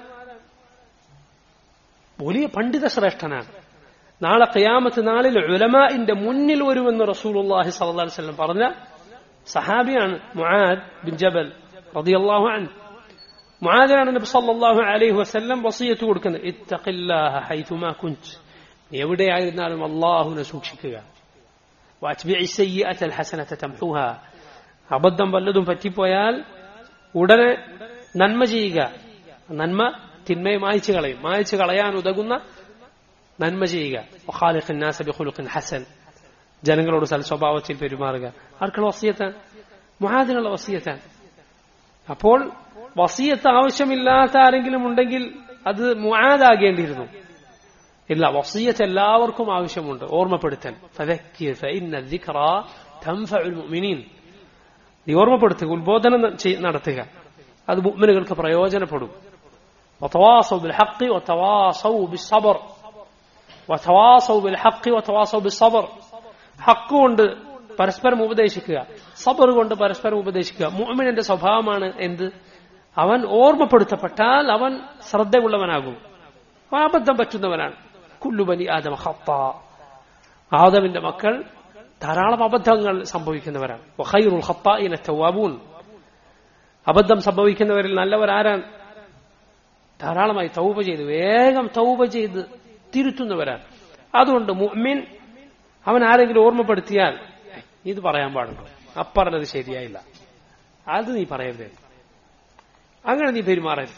വലിയ പണ്ഡിത ശ്രേഷ്ഠനാണ് നാളെ ഖിയാമത്ത് നാളിൽ ഉലമാഇന്റെ മുന്നിൽ വരുമെന്ന് റസൂലുള്ളാഹി സ്വല്ലല്ലാഹു അലൈഹി വസല്ലം പറഞ്ഞ സഹാബിയാണ് മുആദ് ബിൻ ജബൽ റളിയല്ലാഹു അൻഹു മുആദിനാണ് നബി സല്ലല്ലാഹു അലൈഹി വസല്ലം വസിയത്ത് കൊടുക്കുന്നത് ഇത്തഖില്ലാഹ ഹൈതുമാ കുൻത് എവിടെയായിരുന്നാലും അള്ളാഹുവിനെ സൂക്ഷിക്കുക വാച്ബിഇ സയ്യിഅത ഹസനത തംഹുഹ അബദ്ധം വല്ലതും പറ്റിപ്പോയാൽ ഉടനെ നന്മ ചെയ്യുക നന്മ തിന്മയെ മായച്ചു കളയും മായച്ചു കളയാൻ ഉതകുന്ന നന്മ ചെയ്യുക വഖാലിഖിൻ നാസ ബിഖുലുഖിൻ ഹസൻ ജനങ്ങളോട് സൽ സ്വഭാവത്തിൽ പെരുമാറുക ആർക്കുള്ള വസിയത്താണ് മുഹാദിനുള്ള വസിയത്താണ് അപ്പോൾ വസിയത്ത് ആവശ്യമില്ലാത്ത ആരെങ്കിലും ഉണ്ടെങ്കിൽ അത് മുആദാകേണ്ടിയിരുന്നു ഇല്ല വസിയത്ത് എല്ലാവർക്കും ആവശ്യമുണ്ട് ഓർമ്മപ്പെടുത്തൽ ഫദക്കിർ ഫഇന്ന الذിക്റ തൻഫഉ المؤمنين നീ ഓർമ്മപ്പെടുത്തുക ഉത്ബോധനം ചെയ്- നടത്തുക അത് മുഅ്മിനുകൾക്ക് പ്രയോജനപ്പെടും وتواصوا بالحق وتواصوا بالصبر وتواصوا بالحق وتواصوا بالصبر ഹക്ക് കൊണ്ട് പരസ്പരം ഉപദേശിക്കുക സബർ കൊണ്ട് പരസ്പരം ഉപദേശിക്കുക മുഅ്മിനിന്റെ സ്വഭാവമാണ് എന്ത് അവൻ ഓർമ്മപ്പെടുത്തപ്പെട്ടാൽ അവൻ ശ്രദ്ധയുള്ളവനാകും അവൻ അബദ്ധം പറ്റുന്നവനാണ് കുല്ലുബനി ആദമ ഖത്ത ആദമിന്റെ മക്കൾ ധാരാളം അബദ്ധങ്ങൾ സംഭവിക്കുന്നവരാണ് വഖൈറുൽ ഖത്താഇന തവ്വാബൂൻ അബദ്ധം സംഭവിക്കുന്നവരിൽ നല്ലവരാരാണ് ധാരാളമായി തൗബ ചെയ്ത് വേഗം തൗബ ചെയ്ത് തിരുത്തുന്നവരാണ് അതുകൊണ്ട് മുഅ്മിൻ അവൻ ആരെങ്കിലും ഓർമ്മപ്പെടുത്തിയാൽ "ഏയ്, ഇത് പറയാൻ പാടുണ്ടോ അപ്പറഞ്ഞത് ശരിയായില്ല അത് നീ പറയരുത് അങ്ങനെ നീ പെരുമാറരുത്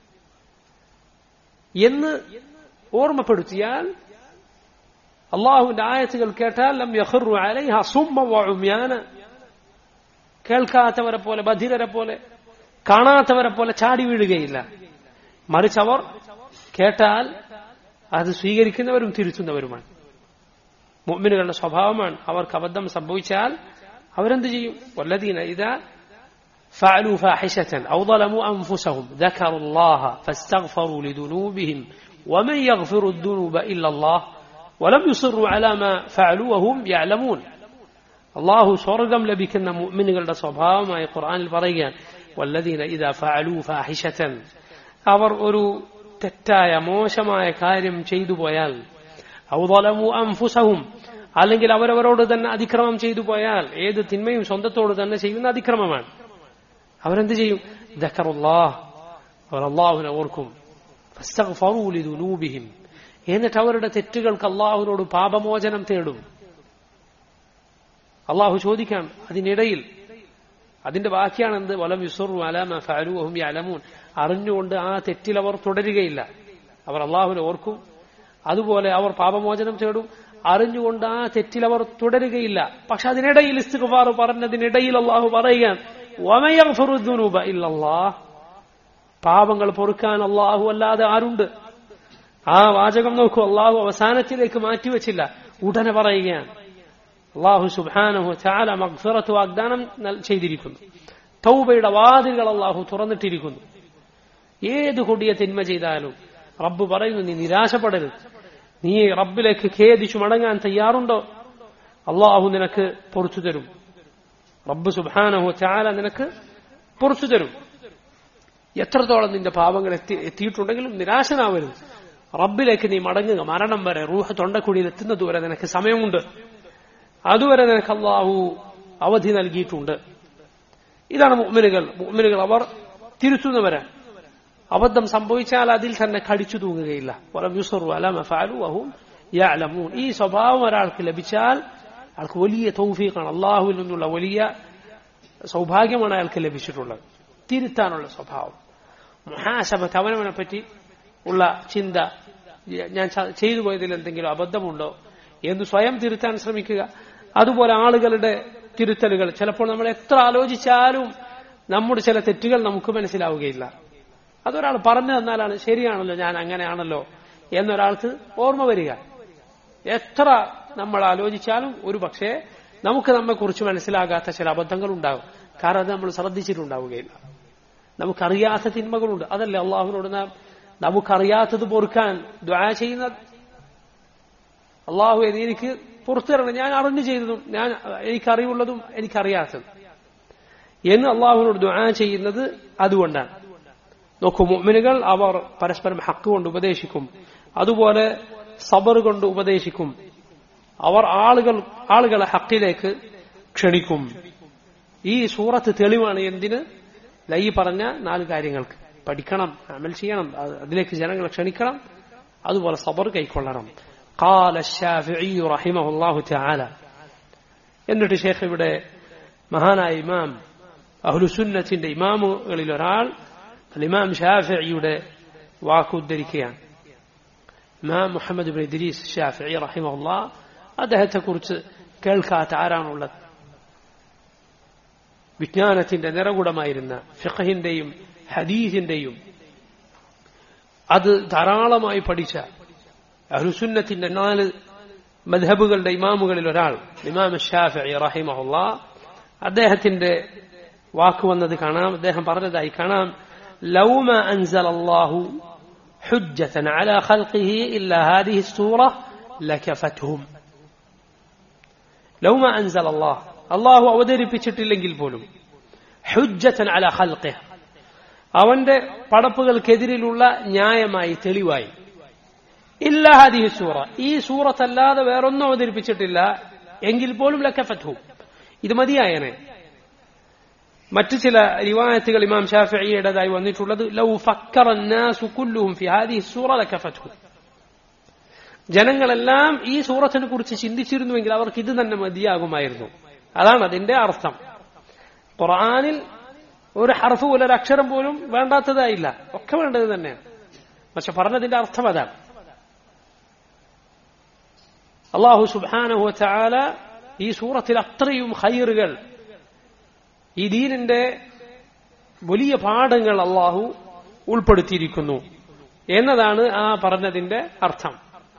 എന്ന് ഓർമ്മപ്പെടുത്തിയാൽ അള്ളാഹുവിന്റെ ആയത്തുകൾ കേട്ടാൽ ലം യഖറു അലൈഹ സുമ്മ വഉമ്യാന കേൾക്കാത്തവരെ പോലെ ബധിരരെ പോലെ കാണാത്തവരെ പോലെ ചാടി വീഴുകയില്ല മറിച്ച് അവർ കേട്ടാൽ അത് സ്വീകരിക്കുന്നവരും തിരുത്തുന്നവരുമാണ് മുഅ്മിനുകളുടെ സ്വഭാവമാണ് അവർക്ക് അബദ്ധം സംഭവിച്ചാൽ അവരെന്ത് ചെയ്യും വല്ലദീന ഇതാ فعلوا فاحشة أو ظلموا أنفسهم ذكروا الله فاستغفروا لذنوبهم ومن يغفر الذنوب إلا الله ولم يصروا على ما فعلوا وهم يعلمون അള്ളാഹു സ്വർഗം ലഭിക്കുന്ന മുഅ്മിനുകളുടെ സ്വഭാവമായി ഖുർആനിൽ പറയുകയാണ് വല്ലദീന ഇദാ ഫഅലൂ ഫാഹിഷതൻ അവർ ഒരു തെറ്റായ മോശമായ കാര്യം ചെയ്തു പോയാൽ ഔ ളലമു അൻഫുസഹും അല്ലെങ്കിൽ അവരവരോട് തന്നെ അതിക്രമം ചെയ്തു പോയാൽ ഏത് തിന്മയും സ്വന്തത്തോട് തന്നെ ചെയ്യുന്ന അതിക്രമമാണ് അവരെന്ത് ചെയ്യും ദക്കറുല്ലാഹ് അവർ അള്ളാഹുവിനെ ഓർക്കും ഫസ്തഗ്ഫറൂ ലിദുനൂബിഹിം എന്നിട്ട് അവരുടെ തെറ്റുകൾക്ക് അള്ളാഹുവിനോട് പാപമോചനം തേടും അള്ളാഹു ചോദിക്കാം അതിനിടയിൽ അതിന്റെ ബാക്കിയാണ് എന്ത് വലം യുസറു അലാമ ഫഅലൂഹും യഅലമൂൻ അറിഞ്ഞുകൊണ്ട് ആ തെറ്റിൽ അവർ തുടരുകയില്ല അവർ അള്ളാഹുവിനെ ഓർക്കും അതുപോലെ അവർ പാപമോചനം തേടും അറിഞ്ഞുകൊണ്ട് ആ തെറ്റിൽ അവർ തുടരുകയില്ല പക്ഷെ അതിനിടയിൽ ഇസ്തിഗ്ഫാർ പറഞ്ഞതിനിടയിൽ അള്ളാഹു പറയുകയാണ് വമൻ യഗ്ഫിറു ദുനൂബ ഇല്ലല്ലാഹ് പാപങ്ങൾ പൊറുക്കാൻ അള്ളാഹു അല്ലാതെ ആരുണ്ട് ആ വാചകം നോക്കൂ അള്ളാഹു അവസാനത്തിലേക്ക് മാറ്റിവെച്ചില്ല ഉടനെ പറയുകയാണ് അള്ളാഹു സുബാനഹു ചാല മഗ്ഫിറത്ത് വാഗ്ദാനം നൽ- ചെയ്തിരിക്കുന്നു തൗബയുടെ വാതിലുകൾ അള്ളാഹു തുറന്നിട്ടിരിക്കുന്നു ഏത് കൊടിയ തിന്മ ചെയ്താലും റബ്ബ് പറയുന്നു നീ നിരാശപ്പെടരുത് നീ റബ്ബിലേക്ക് ഖേദിച്ചു മടങ്ങാൻ തയ്യാറുണ്ടോ അള്ളാഹു നിനക്ക് പൊറച്ചു തരും റബ്ബ് സുബാനഹു ചാല നിനക്ക് പൊറച്ചു തരും എത്രത്തോളം നിന്റെ പാപങ്ങൾ എത്തി എത്തിയിട്ടുണ്ടെങ്കിലും നിരാശനാവരുത് റബ്ബിലേക്ക് നീ മടങ്ങുക മരണം വരെ റൂഹ തൊണ്ടക്കുടിയിൽ എത്തുന്നത് വരെ നിനക്ക് സമയമുണ്ട് അതുവരെ നിനക്ക് അള്ളാഹു അവധി നൽകിയിട്ടുണ്ട് ഇതാണ് മുഅ്മിനുകൾ മുഅ്മിനുകൾ അവർ തിരുത്തുന്നവരാണ് അബദ്ധം സംഭവിച്ചാൽ അതിൽ തന്നെ കടിച്ചു തൂങ്ങുകയില്ല വലം യുസറു അല മാ ഫഅലു വഹും യഅലമൂൻ ഈ സ്വഭാവം ഒരാൾക്ക് ലഭിച്ചാൽ അയാൾക്ക് വലിയ തൗഫീഖാണ് അള്ളാഹുവിൽ നിന്നുള്ള വലിയ സൗഭാഗ്യമാണ് അയാൾക്ക് ലഭിച്ചിട്ടുള്ളത് തിരുത്താനുള്ള സ്വഭാവം മുഹാസബത്ത് അവനവനെ പറ്റി ഉള്ള ചിന്ത ഞാൻ ച- ചെയ്തു പോയതിൽ എന്തെങ്കിലും അബദ്ധമുണ്ടോ എന്ന് സ്വയം തിരുത്താൻ ശ്രമിക്കുക അതുപോലെ ആളുകളുടെ തിരുത്തലുകൾ ചിലപ്പോൾ നമ്മൾ എത്ര ആലോചിച്ചാലും നമ്മുടെ ചില തെറ്റുകൾ നമുക്ക് മനസ്സിലാവുകയില്ല അതൊരാൾ പറഞ്ഞു തന്നാലാണ് ശരിയാണല്ലോ ഞാൻ അങ്ങനെയാണല്ലോ എന്നൊരാൾക്ക് ഓർമ്മ വരിക എത്ര നമ്മൾ ആലോചിച്ചാലും ഒരു പക്ഷേ നമുക്ക് നമ്മെക്കുറിച്ച് മനസ്സിലാകാത്ത ചില അബദ്ധങ്ങൾ ഉണ്ടാകും കാരണം അത് നമ്മൾ ശ്രദ്ധിച്ചിട്ടുണ്ടാവുകയില്ല നമുക്കറിയാത്ത തിന്മകളുണ്ട് അതല്ലേ അള്ളാഹുവിനോട് നാം നമുക്കറിയാത്തത് പൊറുക്കാൻ ദ്വാ ചെയ്യുന്നത് അള്ളാഹു എനിക്ക് പുറത്തു തരണം ഞാൻ അറിഞ്ഞു ചെയ്തതും ഞാൻ എനിക്കറിവുള്ളതും എനിക്കറിയാത്തതും എന്ന് അള്ളാഹുവിനോട് ദ്വാ ചെയ്യുന്നത് അതുകൊണ്ടാണ് നോക്കൂ മുഅ്മിനുകൾ അവർ പരസ്പരം ഹക്ക് കൊണ്ട് ഉപദേശിക്കും അതുപോലെ സബർ കൊണ്ട് ഉപദേശിക്കും അവർ ആളുകൾ ആളുകളെ ഹക്കിലേക്ക് ക്ഷണിക്കും ഈ സൂറത്ത് തെളിവാണ് എന്തിന് ലൈ പറഞ്ഞ നാല് കാര്യങ്ങൾക്ക് പഠിക്കണം അമൽ ചെയ്യണം അത് അതിലേക്ക് ജനങ്ങളെ ക്ഷണിക്കണം അതുപോലെ സബർ കൈക്കൊള്ളണം قال الشافعي رحمه الله تعالى എന്നിട്ട് ഷേഖ് ഇവിടെ മഹാനായ ഇമാം അഹ്ലുസുന്നത്തിന്റെ ഇമാമുകളിൽ ഒരാൾ ഇമാം ഷാഫിയുടെ വാക്ക് ഉദ്ധരിക്കുകയാണ് ഇമാം മുഹമ്മദ് ബിൻ ഇദ്രീസ് ഷാഫി റഹിമുള്ള അദ്ദേഹത്തെക്കുറിച്ച് കേൾക്കാത്ത ആരാണുള്ളത് വിജ്ഞാനത്തിന്റെ നിറകുടമായിരുന്ന ഫിഖഹിന്റെയും ഹദീസിന്റെയും അത് ധാരാളമായി പഠിച്ച അഹുസുന്നത്തിന്റെ നാല് മധബുകളുടെ ഇമാമുകളിൽ ഒരാൾ ഇമാം ഷാഫി റഹിമഹുല്ല അദ്ദേഹത്തിന്റെ വാക്ക് വന്നത് കാണാം അദ്ദേഹം പറഞ്ഞതായി കാണാം ലൗമ അൻസൽ അള്ളാഹു حجة على خلقه إلا هذه السورة لكفتهم لو ما أنزل الله الله അവതരിപ്പിച്ചിട്ടില്ലെങ്കിൽ പോലും ഹുജ്ജത്തൻ അല ഖൽഖെ അവന്റെ പടപ്പുകൾക്കെതിരിലുള്ള ന്യായമായി തെളിവായി ഇല്ല ഹദിഹി സൂറ ഈ സൂറത്തല്ലാതെ വേറൊന്നും അവതരിപ്പിച്ചിട്ടില്ല എങ്കിൽ പോലും ലക്കഫത്തു ഇത് മതിയായനെ മറ്റു ചില റിവായത്തുകൾ ഇമാം ഷാഫിയുടേതായി വന്നിട്ടുള്ളത് ലൗ ഫക്കറ الناس كلهم في هذه السورة لكفته ജനങ്ങളെല്ലാം ഈ സൂറത്തിനെ കുറിച്ച് ചിന്തിച്ചിരുന്നുവെങ്കിൽ അവർക്ക് ഇത് തന്നെ മതിയാകുമായിരുന്നു അതാണ് അതിന്റെ അർത്ഥം ഖുർആനിൽ ഒരു ഹർഫ് പോലും ഒരു അക്ഷരം പോലും വേണ്ടാത്തതായില്ല ഒക്കെ വേണ്ടത് തന്നെയാണ് പക്ഷെ പറഞ്ഞതിന്റെ അർത്ഥം അതാണ് അള്ളാഹു സുബാനഹു ചാല ഈ സൂറത്തിൽ അത്രയും ഹൈറുകൾ ഈ ദീനിന്റെ വലിയ പാഠങ്ങൾ അള്ളാഹു ഉൾപ്പെടുത്തിയിരിക്കുന്നു എന്നതാണ് ആ പറഞ്ഞതിന്റെ അർത്ഥം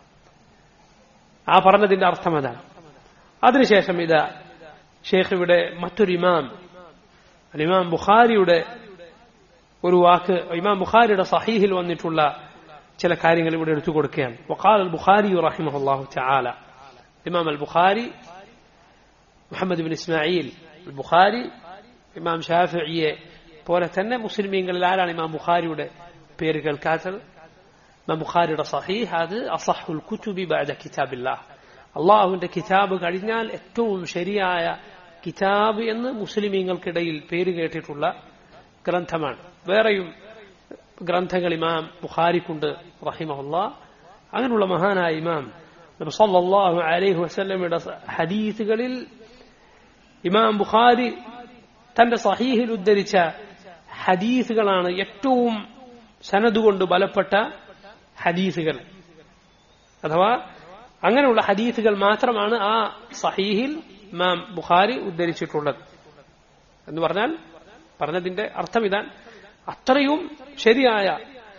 ആ പറഞ്ഞതിന്റെ അർത്ഥം അതാണ് അതിനുശേഷം ഇതാ ഷേഖ് ഇവിടെ മറ്റൊരു ഇമാം ഇമാം ബുഖാരിയുടെ ഒരു വാക്ക് ഇമാം ബുഖാരിയുടെ സഹീഹിൽ വന്നിട്ടുള്ള ചില കാര്യങ്ങൾ ഇവിടെ എടുത്തു കൊടുക്കുകയാണ് വഖാൽ അൽ ബുഖാരി റഹിമഹുല്ലാഹു തആല ഇമാം അൽ ബുഖാരി മുഹമ്മദ് ബിൻ ഇസ്മായിൽ അൽ ബുഖാരി ഇമാം ഷാഫിയെ പോലെ തന്നെ മുസ്ലിമീങ്ങളിൽ ആരാണ് ഇമാം ബുഖാരിയുടെ പേര് കേൾക്കാത്തത് ഇമാം ബുഖാരിയുടെ സഹീഹ് അത് അസഹുൽ കുതുബി ബഅദ കിതാബില്ലാഹ് അള്ളാഹുവിന്റെ കിതാബ് കഴിഞ്ഞാൽ ഏറ്റവും ശരിയായ കിതാബ് എന്ന് മുസ്ലിമീങ്ങൾക്കിടയിൽ പേര് കേട്ടിട്ടുള്ള ഗ്രന്ഥമാണ് വേറെയും ഗ്രന്ഥങ്ങൾ ഇമാം ബുഖാരിക്കുണ്ട് റഹിമഹുല്ല അങ്ങനെയുള്ള മഹാനായ ഇമാം സല്ലല്ലാഹു അലൈഹി വസല്ലമയുടെ ഹദീസുകളിൽ ഇമാം ബുഖാരി തന്റെ സഹീഹിൽ ഉദ്ധരിച്ച ഹദീസുകളാണ് ഏറ്റവും സനതുകൊണ്ട് ബലപ്പെട്ട ഹദീസുകൾ അഥവാ അങ്ങനെയുള്ള ഹദീസുകൾ മാത്രമാണ് ആ സഹീഹിൽ ഇമാം ബുഖാരി ഉദ്ധരിച്ചിട്ടുള്ളത് എന്ന് പറഞ്ഞാൽ പറഞ്ഞതിന്റെ അർത്ഥം ഇതാണ് അത്രയും ശരിയായ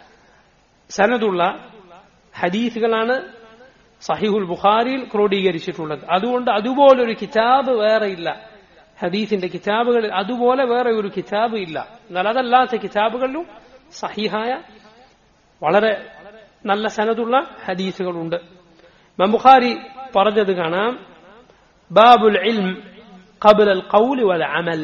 സനതുള്ള ഹദീസുകളാണ് സഹിഹുൽ ബുഖാരിയിൽ ക്രോഡീകരിച്ചിട്ടുള്ളത് അതുകൊണ്ട് അതുപോലൊരു കിതാബ് വേറെയില്ല ഹദീസിന്റെ കിതാബുകളിൽ അതുപോലെ വേറെ ഒരു കിതാബ് ഇല്ല എന്നാൽ അതല്ലാത്ത കിതാബുകളിലും സഹിഹായ വളരെ നല്ല സനതുള്ള ഹദീസുകളുണ്ട് ബുഖാരി പറഞ്ഞത് കാണാം ബാബുൽ ഇൽം قبل القول والعمل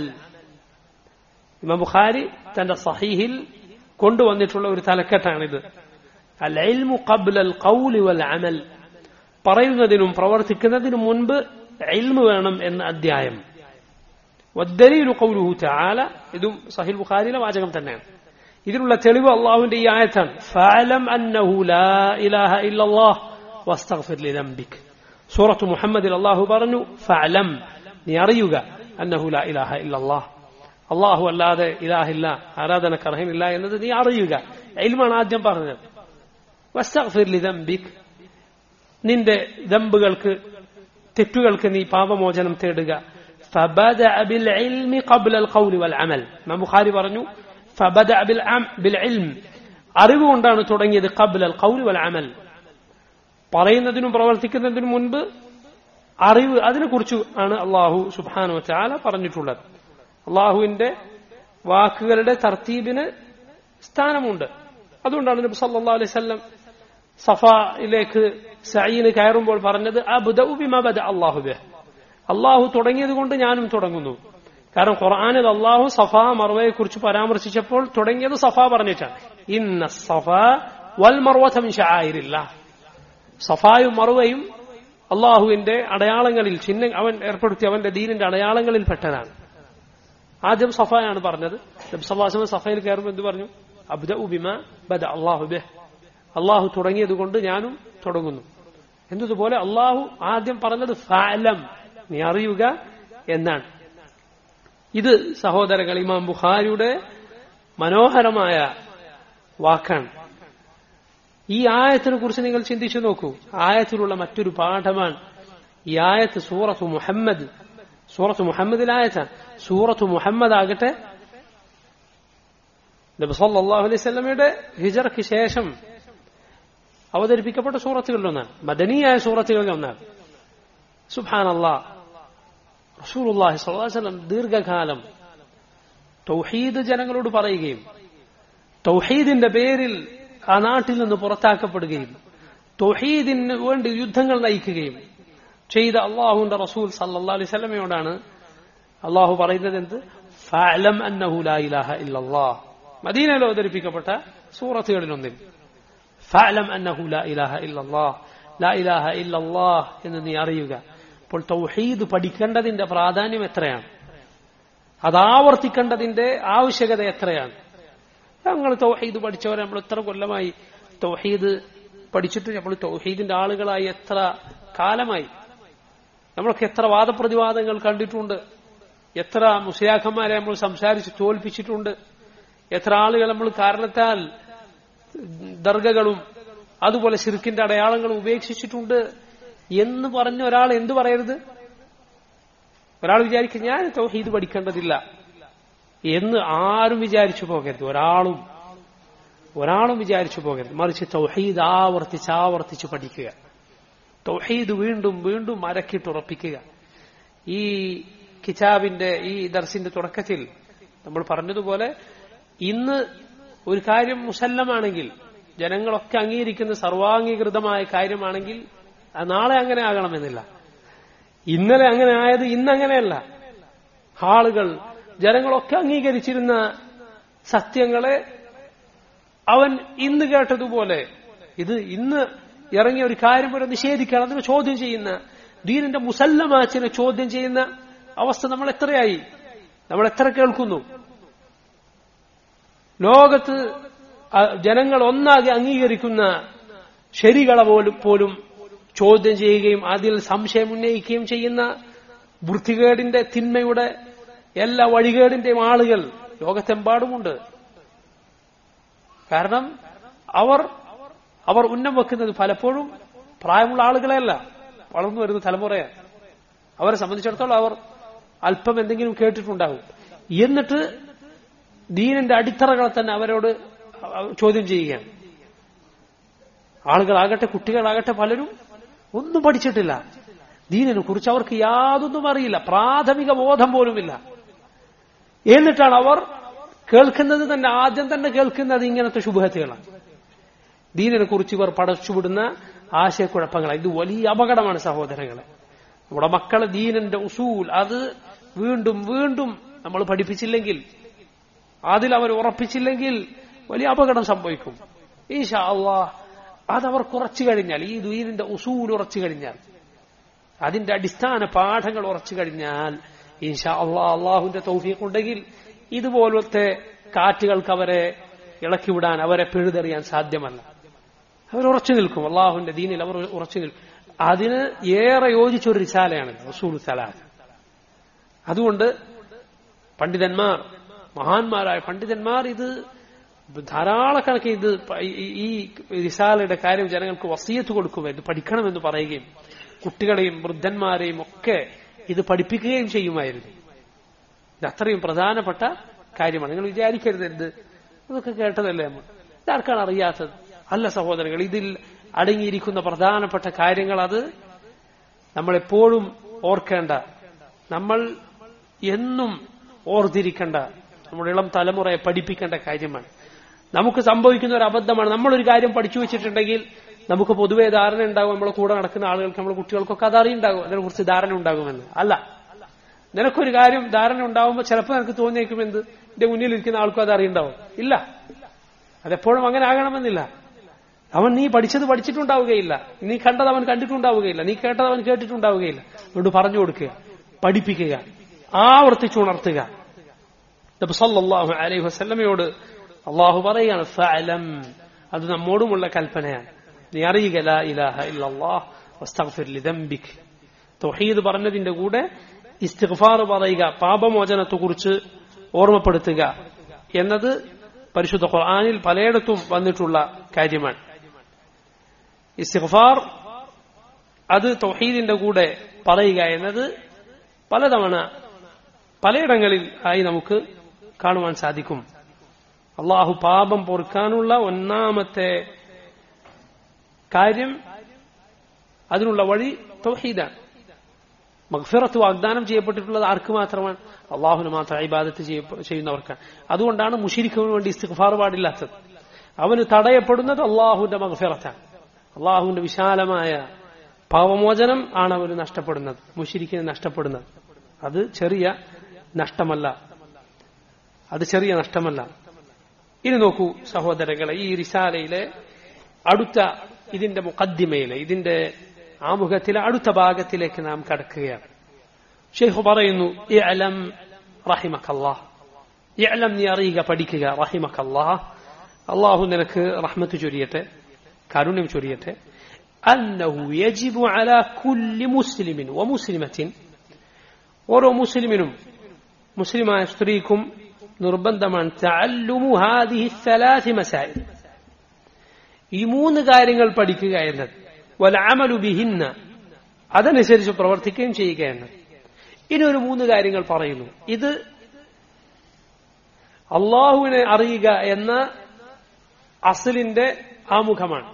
ഇമാം ബുഖാരി തന്റെ സഹീഹിൽ കൊണ്ടുവന്നിട്ടുള്ള ഒരു തലക്കെട്ടാണിത് അൽ ഇൽമു ഖബ്ല അൽ ഖൗലി വൽ അമൽ പറയുന്നതിനും പ്രവർത്തിക്കുന്നതിനും മുൻപ് ഇൽമു വേണം എന്ന അധ്യായം والدليل قوله تعالى ഇതും സഹിൽ ബുഖാരിയിലെ വാചകം തന്നെയാണ് ഇതിനുള്ള തെളിവ് അള്ളാഹുവിന്റെ ഈ ആയത്താണ് ഫഅലം അന്നഹു ലാ ഇലാഹ ഇല്ലല്ലാഹ് വസ്തഗ്ഫിർ ലിദംബിക് സൂറത്ത് മുഹമ്മദിൽ അള്ളാഹു പറഞ്ഞു ഫഅലം നീ അറിയുക അന്നഹു ലാ ഇലാഹ ഇല്ലല്ലാഹ് അള്ളാഹു അല്ലാതെ ഇലാഹില്ല ആരാധനക്ക് അർഹമില്ല എന്നത് നീ അറിയുക ഇൽമാണ് ആദ്യം പറഞ്ഞത് വസ്തഗ്ഫിർ ലിദംബിക് നിന്റെ ദമ്പുകൾക്ക് തെറ്റുകൾക്ക് നീ പാപമോചനം തേടുക فبدأ بالعلم قبل القول والعمل ما بخاري പറഞ്ഞു فبدأ بالعلم അറിവ് കൊണ്ടാണ് തുടങ്ങിയത് قبل القول والعمل പറയുന്നതിനും പ്രവർത്തിക്കുന്നതിനും മുൻപ് അറിവ് അതിനെക്കുറിച്ച് ആണ് അള്ളാഹു സുബാനു ചാല പറഞ്ഞിട്ടുള്ളത് അള്ളാഹുവിന്റെ വാക്കുകളുടെ തർത്തീബിന് സ്ഥാനമുണ്ട് അതുകൊണ്ടാണ് നബി സല്ലാ അലൈഹി സ്വല്ലം സഫയിലേക്ക് സഈന് കയറുമ്പോൾ പറഞ്ഞത് അള്ളാഹു ബിഹ് അള്ളാഹു തുടങ്ങിയത് കൊണ്ട് ഞാനും തുടങ്ങുന്നു കാരണം ഖുർആാനിൽ അള്ളാഹു സഫ മർവയെ കുറിച്ച് പരാമർശിച്ചപ്പോൾ തുടങ്ങിയത് സഫ പറഞ്ഞിട്ടാണ് ഇന്ന സഫ വൽ മർവതം ഷായിരില്ല സഫായും മറുവയും അള്ളാഹുവിന്റെ അടയാളങ്ങളിൽ ചിഹ്ന അവൻ ഏർപ്പെടുത്തി അവന്റെ ദീനിന്റെ അടയാളങ്ങളിൽ പെട്ടതാണ് ആദ്യം സഫയാണ് പറഞ്ഞത് നബ്സല്ലാസ്ലം സഫയിൽ കയറുമ്പോൾ എന്ത് പറഞ്ഞു അബ്ദ ഉബിമ ബദ അള്ളാഹു ബെ അള്ളാഹു തുടങ്ങിയത് കൊണ്ട് ഞാനും തുടങ്ങുന്നു എന്നതുപോലെ അള്ളാഹു ആദ്യം പറഞ്ഞത് ഫാലം നീ അറിയുക എന്നാണ് ഇത് സഹോദരങ്ങൾ ഇമാം ബുഖാരിയുടെ മനോഹരമായ വാക്കാണ് ഈ ആയത്തിനെ കുറിച്ച് നിങ്ങൾ ചിന്തിച്ചു നോക്കൂ ആയത്തിലുള്ള മറ്റൊരു പാഠമാണ് ഈ ആയത്ത് സൂറത്ത് മുഹമ്മദ് സൂറത്ത് മുഹമ്മദിലായത്താണ് സൂറത്ത് മുഹമ്മദ് ആകട്ടെ നബി സല്ലല്ലാഹു അലൈഹി സ്വലമയുടെ ഹിജറയ്ക്ക് ശേഷം അവതരിപ്പിക്കപ്പെട്ട സൂറത്തുകളിലൊന്നാണ് മദനീയായ സൂറത്തുകളിലൊന്നാണ് സുബാൻ അള്ളാഹ് റസൂലുള്ളാഹി സ്വല്ലല്ലാഹു അലൈഹി വസല്ലം ദീർഘകാലം തൗഹീദ് ജനങ്ങളോട് പറയുകയും തൗഹീദിന്റെ പേരിൽ ആ നാട്ടിൽ നിന്ന് പുറത്താക്കപ്പെടുകയും തൗഹീദിന് വേണ്ടി യുദ്ധങ്ങൾ നയിക്കുകയും ചെയ്ത അള്ളാഹുന്റെ റസൂൽ സല്ലല്ലാഹു അലൈഹി വസല്ലമയോടാണ് അള്ളാഹു പറയുന്നത് എന്ത് ഫഅലം അന്നഹു ലാ ഇലാഹ ഇല്ലല്ലാഹ് മദീനയിൽ അവതരിപ്പിക്കപ്പെട്ട സൂറത്തുകളിലൊന്നിൽ ഫഅലം അന്നഹു ലാ ഇലാഹ ഇല്ലല്ലാഹ് ലാ ഇലാഹ ഇല്ലല്ലാഹ് എന്ന് നീ അറിയുക അപ്പോൾ തൗഹീദ് പഠിക്കേണ്ടതിന്റെ പ്രാധാന്യം എത്രയാണ് അത് ആവർത്തിക്കേണ്ടതിന്റെ ആവശ്യകത എത്രയാണ് ഞങ്ങൾ തൗഹീദ് പഠിച്ചവരെ നമ്മൾ എത്ര കൊല്ലമായി തൗഹീദ് പഠിച്ചിട്ട് നമ്മൾ തൗഹീദിന്റെ ആളുകളായി എത്ര കാലമായി നമ്മളൊക്കെ എത്ര വാദപ്രതിവാദങ്ങൾ കണ്ടിട്ടുണ്ട് എത്ര മുസ്ലിയാക്കന്മാരെ നമ്മൾ സംസാരിച്ച് തോൽപ്പിച്ചിട്ടുണ്ട് എത്ര ആളുകൾ നമ്മൾ കാരണത്താൽ ദർഗകളും അതുപോലെ ശിർക്കിന്റെ അടയാളങ്ങളും ഉപേക്ഷിച്ചിട്ടുണ്ട് എന്ന് പറഞ്ഞ ഒരാൾ എന്തു പറയരുത് ഒരാൾ വിചാരിക്കും ഞാൻ തൗഹീദ് പഠിക്കേണ്ടതില്ല എന്ന് ആരും വിചാരിച്ചു പോകരുത് ഒരാളും ഒരാളും വിചാരിച്ചു പോകരുത് മറിച്ച് തൗഹീദ് ആവർത്തിച്ച് ആവർത്തിച്ച് പഠിക്കുക തൗഹീദ് വീണ്ടും വീണ്ടും അരക്കിട്ടുറപ്പിക്കുക ഈ കിതാബിന്റെ ഈ ദർസിന്റെ തുടക്കത്തിൽ നമ്മൾ പറഞ്ഞതുപോലെ ഇന്ന് ഒരു കാര്യം മുസല്ലമാണെങ്കിൽ ജനങ്ങളൊക്കെ അംഗീകരിക്കുന്ന സർവാംഗീകൃതമായ കാര്യമാണെങ്കിൽ അത് നാളെ അങ്ങനെ ആകണമെന്നില്ല ഇന്നലെ അങ്ങനെ ആയത് ഇന്നങ്ങനെയല്ല ആളുകൾ ജനങ്ങളൊക്കെ അംഗീകരിച്ചിരുന്ന സത്യങ്ങളെ അവൻ ഇന്ന് കേട്ടതുപോലെ ഇത് ഇന്ന് ഇറങ്ങിയ ഒരു കാര്യം പോലെ നിഷേധിക്കണം അതിനെ ചോദ്യം ചെയ്യുന്ന ദീനിന്റെ മുസല്ലമാച്ചിനെ ചോദ്യം ചെയ്യുന്ന അവസ്ഥ നമ്മൾ എത്രയായി നമ്മൾ എത്ര കേൾക്കുന്നു ലോകത്ത് ജനങ്ങൾ ഒന്നാകെ അംഗീകരിക്കുന്ന ശരികളെ പോലും പോലും ചോദ്യം ചെയ്യുകയും അതിൽ സംശയം ഉന്നയിക്കുകയും ചെയ്യുന്ന വൃത്തികേടിന്റെ തിന്മയുടെ എല്ലാ വഴികേടിന്റെയും ആളുകൾ ലോകത്തെമ്പാടുമുണ്ട് കാരണം അവർ അവർ ഉന്നം വെക്കുന്നത് പലപ്പോഴും പ്രായമുള്ള ആളുകളെയല്ല വളർന്നു വരുന്ന തലമുറയാണ് അവരെ സംബന്ധിച്ചിടത്തോളം അവർ അല്പം എന്തെങ്കിലും കേട്ടിട്ടുണ്ടാകും എന്നിട്ട് ദീനിന്റെ അടിത്തറകളെ തന്നെ അവരോട് ചോദ്യം ചെയ്യുകയാണ് ആളുകളാകട്ടെ കുട്ടികളാകട്ടെ പലരും ഒന്നും പഠിച്ചിട്ടില്ല ദീനിനെ കുറിച്ച് അവർക്ക് യാതൊന്നും അറിയില്ല പ്രാഥമിക ബോധം പോലുമില്ല എന്നിട്ടാണ് അവർ കേൾക്കുന്നത് തന്നെ ആദ്യം തന്നെ കേൾക്കുന്നത് ഇങ്ങനത്തെ ശുഭഹത്തുകളാണ് ദീനിനെ കുറിച്ച് ഇവർ പടച്ചുവിടുന്ന ആശയക്കുഴപ്പങ്ങളാണ് ഇത് വലിയ അപകടമാണ് സഹോദരങ്ങളെ നമ്മുടെ മക്കളെ ദീനിന്റെ ഉസൂൽ അത് വീണ്ടും വീണ്ടും നമ്മൾ പഠിപ്പിച്ചില്ലെങ്കിൽ അതിൽ അവർ ഉറപ്പിച്ചില്ലെങ്കിൽ വലിയ അപകടം സംഭവിക്കും ഈശാ അള്ളാഹ് അതവർ കുറച്ചു കഴിഞ്ഞാൽ ഈ ദീനിന്റെ ഉസൂൽ ഉറച്ചു കഴിഞ്ഞാൽ അതിന്റെ അടിസ്ഥാന പാഠങ്ങൾ ഉറച്ചു കഴിഞ്ഞാൽ ഈശാ അള്ളാഹ് അള്ളാഹുവിന്റെ തൗഫീഖ് ഉണ്ടെങ്കിൽ ഇതുപോലത്തെ കാറ്റുകൾക്ക് അവരെ ഇളക്കിവിടാൻ അവരെ പിഴുതെറിയാൻ സാധ്യമല്ല അവർ ഉറച്ചു നിൽക്കും അള്ളാഹുവിന്റെ ദീനിൽ അവർ ഉറച്ചു നിൽക്കും അതിന് ഏറെ യോജിച്ചൊരു റിസാലയാണ് റസൂൽ സലാഹ് അതുകൊണ്ട് പണ്ഡിതന്മാർ മഹാന്മാരായ പണ്ഡിതന്മാർ ഇത് ധാരാളക്കണക്കിന് ഇത് ഈ റിസാലയുടെ കാര്യം ജനങ്ങൾക്ക് വസീയത്ത് കൊടുക്കുക ഇത് പഠിക്കണമെന്ന് പറയുകയും കുട്ടികളെയും വൃദ്ധന്മാരെയും ഒക്കെ ഇത് പഠിപ്പിക്കുകയും ചെയ്യുമായിരുന്നു ഇത് അത്രയും പ്രധാനപ്പെട്ട കാര്യമാണ് നിങ്ങൾ വിചാരിക്കരുത് എന്ത് ഇതൊക്കെ കേട്ടതല്ലേ നമ്മൾ ഇതാർക്കാണ് അറിയാത്തത് അല്ല സഹോദരങ്ങൾ ഇതിൽ അടങ്ങിയിരിക്കുന്ന പ്രധാനപ്പെട്ട കാര്യങ്ങൾ അത് നമ്മൾ എപ്പോഴും ഓർക്കേണ്ട നമ്മൾ എന്നും ഓർത്തിരിക്കേണ്ട നമ്മുടെ ഇളം തലമുറയെ പഠിപ്പിക്കേണ്ട കാര്യമാണ് നമുക്ക് സംഭവിക്കുന്ന ഒരു അബദ്ധമാണ് നമ്മളൊരു കാര്യം പഠിച്ചു വെച്ചിട്ടുണ്ടെങ്കിൽ നമുക്ക് പൊതുവെ ധാരണ ഉണ്ടാകും നമ്മളെ കൂടെ നടക്കുന്ന ആളുകൾക്ക് നമ്മുടെ കുട്ടികൾക്കൊക്കെ അത് അറിയുണ്ടാകും അതിനെക്കുറിച്ച് ധാരണ ഉണ്ടാകുമെന്ന് അല്ല നിനക്കൊരു കാര്യം ധാരണ ഉണ്ടാവുമ്പോൾ ചിലപ്പോൾ നിനക്ക് തോന്നിയേക്കും എന്ത് എന്റെ മുന്നിലിരിക്കുന്ന ആൾക്കും അത് അറിയുണ്ടാവും ഇല്ല അതെപ്പോഴും അങ്ങനെ ആകണമെന്നില്ല അവൻ നീ പഠിച്ചത് പഠിച്ചിട്ടുണ്ടാവുകയില്ല നീ കണ്ടത് അവൻ കണ്ടിട്ടുണ്ടാവുകയില്ല നീ കേട്ടത് അവൻ കേട്ടിട്ടുണ്ടാവുകയില്ല അതുകൊണ്ട് പറഞ്ഞു കൊടുക്കുക പഠിപ്പിക്കുക ആവർത്തിച്ചുണർത്തുക സല്ലല്ലാഹു അലൈഹി വസല്ലമയോട് അള്ളാഹു പറയാണ് ഫഅലം അത് നമ്മോടുമുള്ള കൽപ്പനയാണ് നീ അറിയുക ലാ ഇലാഹ ഇല്ലല്ലാഹ് വസ്തഗ്ഫിർ ലിദംബിക് തൗഹീദ് പറഞ്ഞതിന്റെ കൂടെ ഇസ്തിഗ്ഫാർ പറയുക പാപമോചനത്തെക്കുറിച്ച് ഓർമ്മപ്പെടുത്തുക എന്നത് പരിശുദ്ധ ഖുർആാനിൽ പലയിടത്തും വന്നിട്ടുള്ള കാര്യമാണ് ഇസ്തിഗ്ഫാർ അത് തൗഹീദിന്റെ കൂടെ പറയുക എന്നത് പലതവണ പലയിടങ്ങളിൽ ആയി നമുക്ക് കാണുവാൻ സാധിക്കും അള്ളാഹു പാപം പൊറുക്കാനുള്ള ഒന്നാമത്തെ കാര്യം അതിനുള്ള വഴി തൗഹീദാണ് മഗ്ഫിറത്ത് വാഗ്ദാനം ചെയ്യപ്പെട്ടിട്ടുള്ളത് ആർക്ക് മാത്രമാണ് അള്ളാഹുന് മാത്രം ഇബാദത്ത് ചെയ്യുന്നവർക്കാണ് അതുകൊണ്ടാണ് മുഷിരിക്കിന് വേണ്ടി ഇസ്തിഗ്ഫാർ പാടില്ലാത്തത് അവന് തടയപ്പെടുന്നത് അള്ളാഹുവിന്റെ മഗ്ഫിറത്താണ് അള്ളാഹുവിന്റെ വിശാലമായ പാവമോചനം ആണ് അവന് നഷ്ടപ്പെടുന്നത് മുഷിരിക്കിന് നഷ്ടപ്പെടുന്നത് അത് ചെറിയ നഷ്ടമല്ല അത് ചെറിയ നഷ്ടമല്ല ഇനി നോക്കൂ സഹോദരങ്ങളെ ഈ റിസാലയിലെ അടുത്ത ഇതിന്റെ മുഖദ്ദിമയിലെ ഇതിന്റെ ആമുഖത്തിലെ അടുത്ത ഭാഗത്തിലേക്ക് നാം കടക്കുകയാണ് ഷെയ്ഖ് പറയുന്നു ഇഅലം റഹിമക്കല്ലാഹ് ഇഅലം നീ അറിയുക പഠിക്കുക റഹിമക്കല്ലാഹ് അള്ളാഹു നിനക്ക് റഹ്മത്ത് ചൊരിയട്ടെ കാരുണ്യം ചൊരിയട്ടെ أنه يجب على كل مسلم ومسلمة ഓരോ മുസ്ലിമിനും മുസ്ലിമായ സ്ത്രീക്കും നിർബന്ധമാണ് തഅല്ലുമു ഹാദിഹി الثلاث مسائل ഈ മൂന്ന് കാര്യങ്ങൾ പഠിക്കുക എന്നത് വലഅമലു ബിഹിന്ന അതനുസരിച്ച് പ്രവർത്തിക്കുകയും ചെയ്യുക എന്നത് ഇനി ഒരു മൂന്ന് കാര്യങ്ങൾ പറയുന്നു ഇത് അള്ളാഹുവിനെ അറിയുക എന്ന അസലിന്റെ ആമുഖമാണ്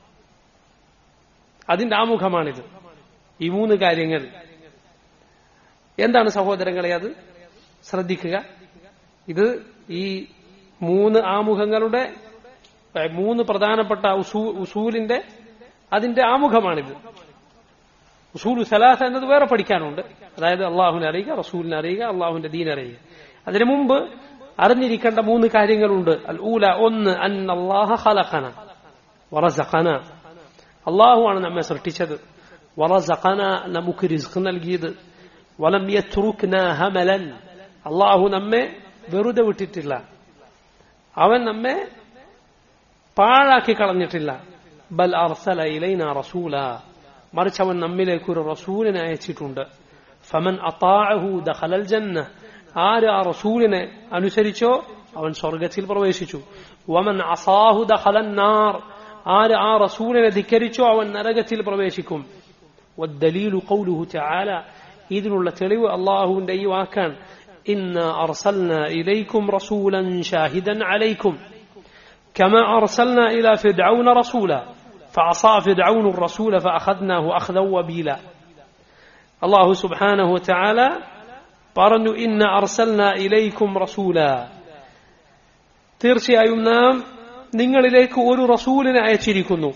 അതിന്റെ ആമുഖമാണിത് ഈ മൂന്ന് കാര്യങ്ങൾ എന്താണ് സഹോദരങ്ങളെ അത് ശ്രദ്ധിക്കുക ഇത് ഈ മൂന്ന് ആമുഖങ്ങളുടെ മൂന്ന് പ്രധാനപ്പെട്ട ഉസൂലിന്റെ അതിന്റെ ആമുഖമാണിത് ഉസൂൽ സലാഹ എന്നത് വേറെ പഠിക്കാനുണ്ട് അതായത് അള്ളാഹുവിനെ അറിയുക റസൂലിനെ അറിയുക അള്ളാഹുവിന്റെ ദീൻ അറിയുക അതിനു മുമ്പ് അറിഞ്ഞിരിക്കേണ്ട മൂന്ന് കാര്യങ്ങളുണ്ട് അൽ ഊല ഒന്ന് അൻ അള്ളാഹ ഖലഖന വറസഖന അള്ളാഹുവാണ് നമ്മെ സൃഷ്ടിച്ചത് വറസഖന നമുക്ക് റിസ്ക് നൽകിയത് വലം യത്രുക്ന ഹമലൻ അള്ളാഹു നമ്മെ വെറുതെ വിട്ടിട്ടില്ല അവൻ നമ്മെ പാഴാക്കി കളഞ്ഞിട്ടില്ല ബൽ അർസല ഇലൈന റസൂല മറിച്ച് അവൻ നമ്മിലേക്ക് ഒരു റസൂലിനെ അയച്ചിട്ടുണ്ട് ഫമൻ അതാഅഹു ദഖലൽ ജന്ന ആര് ആ റസൂലിനെ അനുസരിച്ചോ അവൻ സ്വർഗത്തിൽ പ്രവേശിച്ചു വമൻ അസാഹു ദഖലൻ നാർ ആര് ആ റസൂലിനെ ധിക്കരിച്ചോ അവൻ നരകത്തിൽ പ്രവേശിക്കും والدليل قوله تعالى ഇതിനുള്ള തെളിവ് അള്ളാഹുവിന്റെ ഈ വാക്കാണ് إنا أرسلنا إليكم رسولا شاهدا عليكم كما أرسلنا إلى فرعون رسولا فعصى فرعون الرسول فأخذناه أخذا وبيلا الله سبحانه وتعالى പറഞ്ഞു ഇന്ന അർസൽന ഇലൈക്കും റസൂല തീർച്ചയായും നാം നിങ്ങളിലേക്ക് ഒരു റസൂലിനെ അയച്ചിരിക്കുന്നു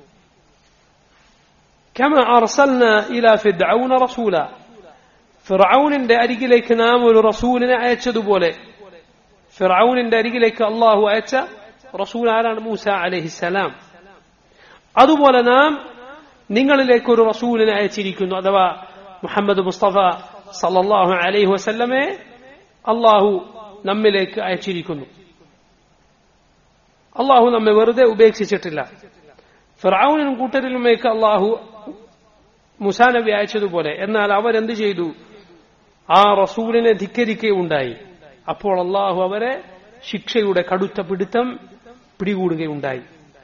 كما أرسلنا إلى فرعون رسولا ഫിറൌനിന്റെ അരികിലേക്ക് നാം ഒരു റസൂലിനെ അയച്ചതുപോലെ ഫിറൌനിന്റെ അരികിലേക്ക് അള്ളാഹു അയച്ച റസൂൽ ആരാണ് മൂസ അലഹിസലാം അതുപോലെ നാം നിങ്ങളിലേക്ക് ഒരു റസൂലിനെ അയച്ചിരിക്കുന്നു അഥവാ മുഹമ്മദ് മുസ്തഫ സല്ലാഹു അലൈഹി വസല്ലമെ അള്ളാഹു നമ്മിലേക്ക് അയച്ചിരിക്കുന്നു അള്ളാഹു നമ്മെ വെറുതെ ഉപേക്ഷിച്ചിട്ടില്ല ഫിറൌനിനും കൂട്ടരിലുമേക്ക് അള്ളാഹു മുസാ നബി അയച്ചതുപോലെ എന്നാൽ അവരെന്ത് ചെയ്തു ആ റസൂലിനെ ധിക്കരിക്കുകയുണ്ടായി അപ്പോൾ അള്ളാഹു അവരെ ശിക്ഷയുടെ കടുത്ത പിടുത്തം പിടികൂടുകയുണ്ടായി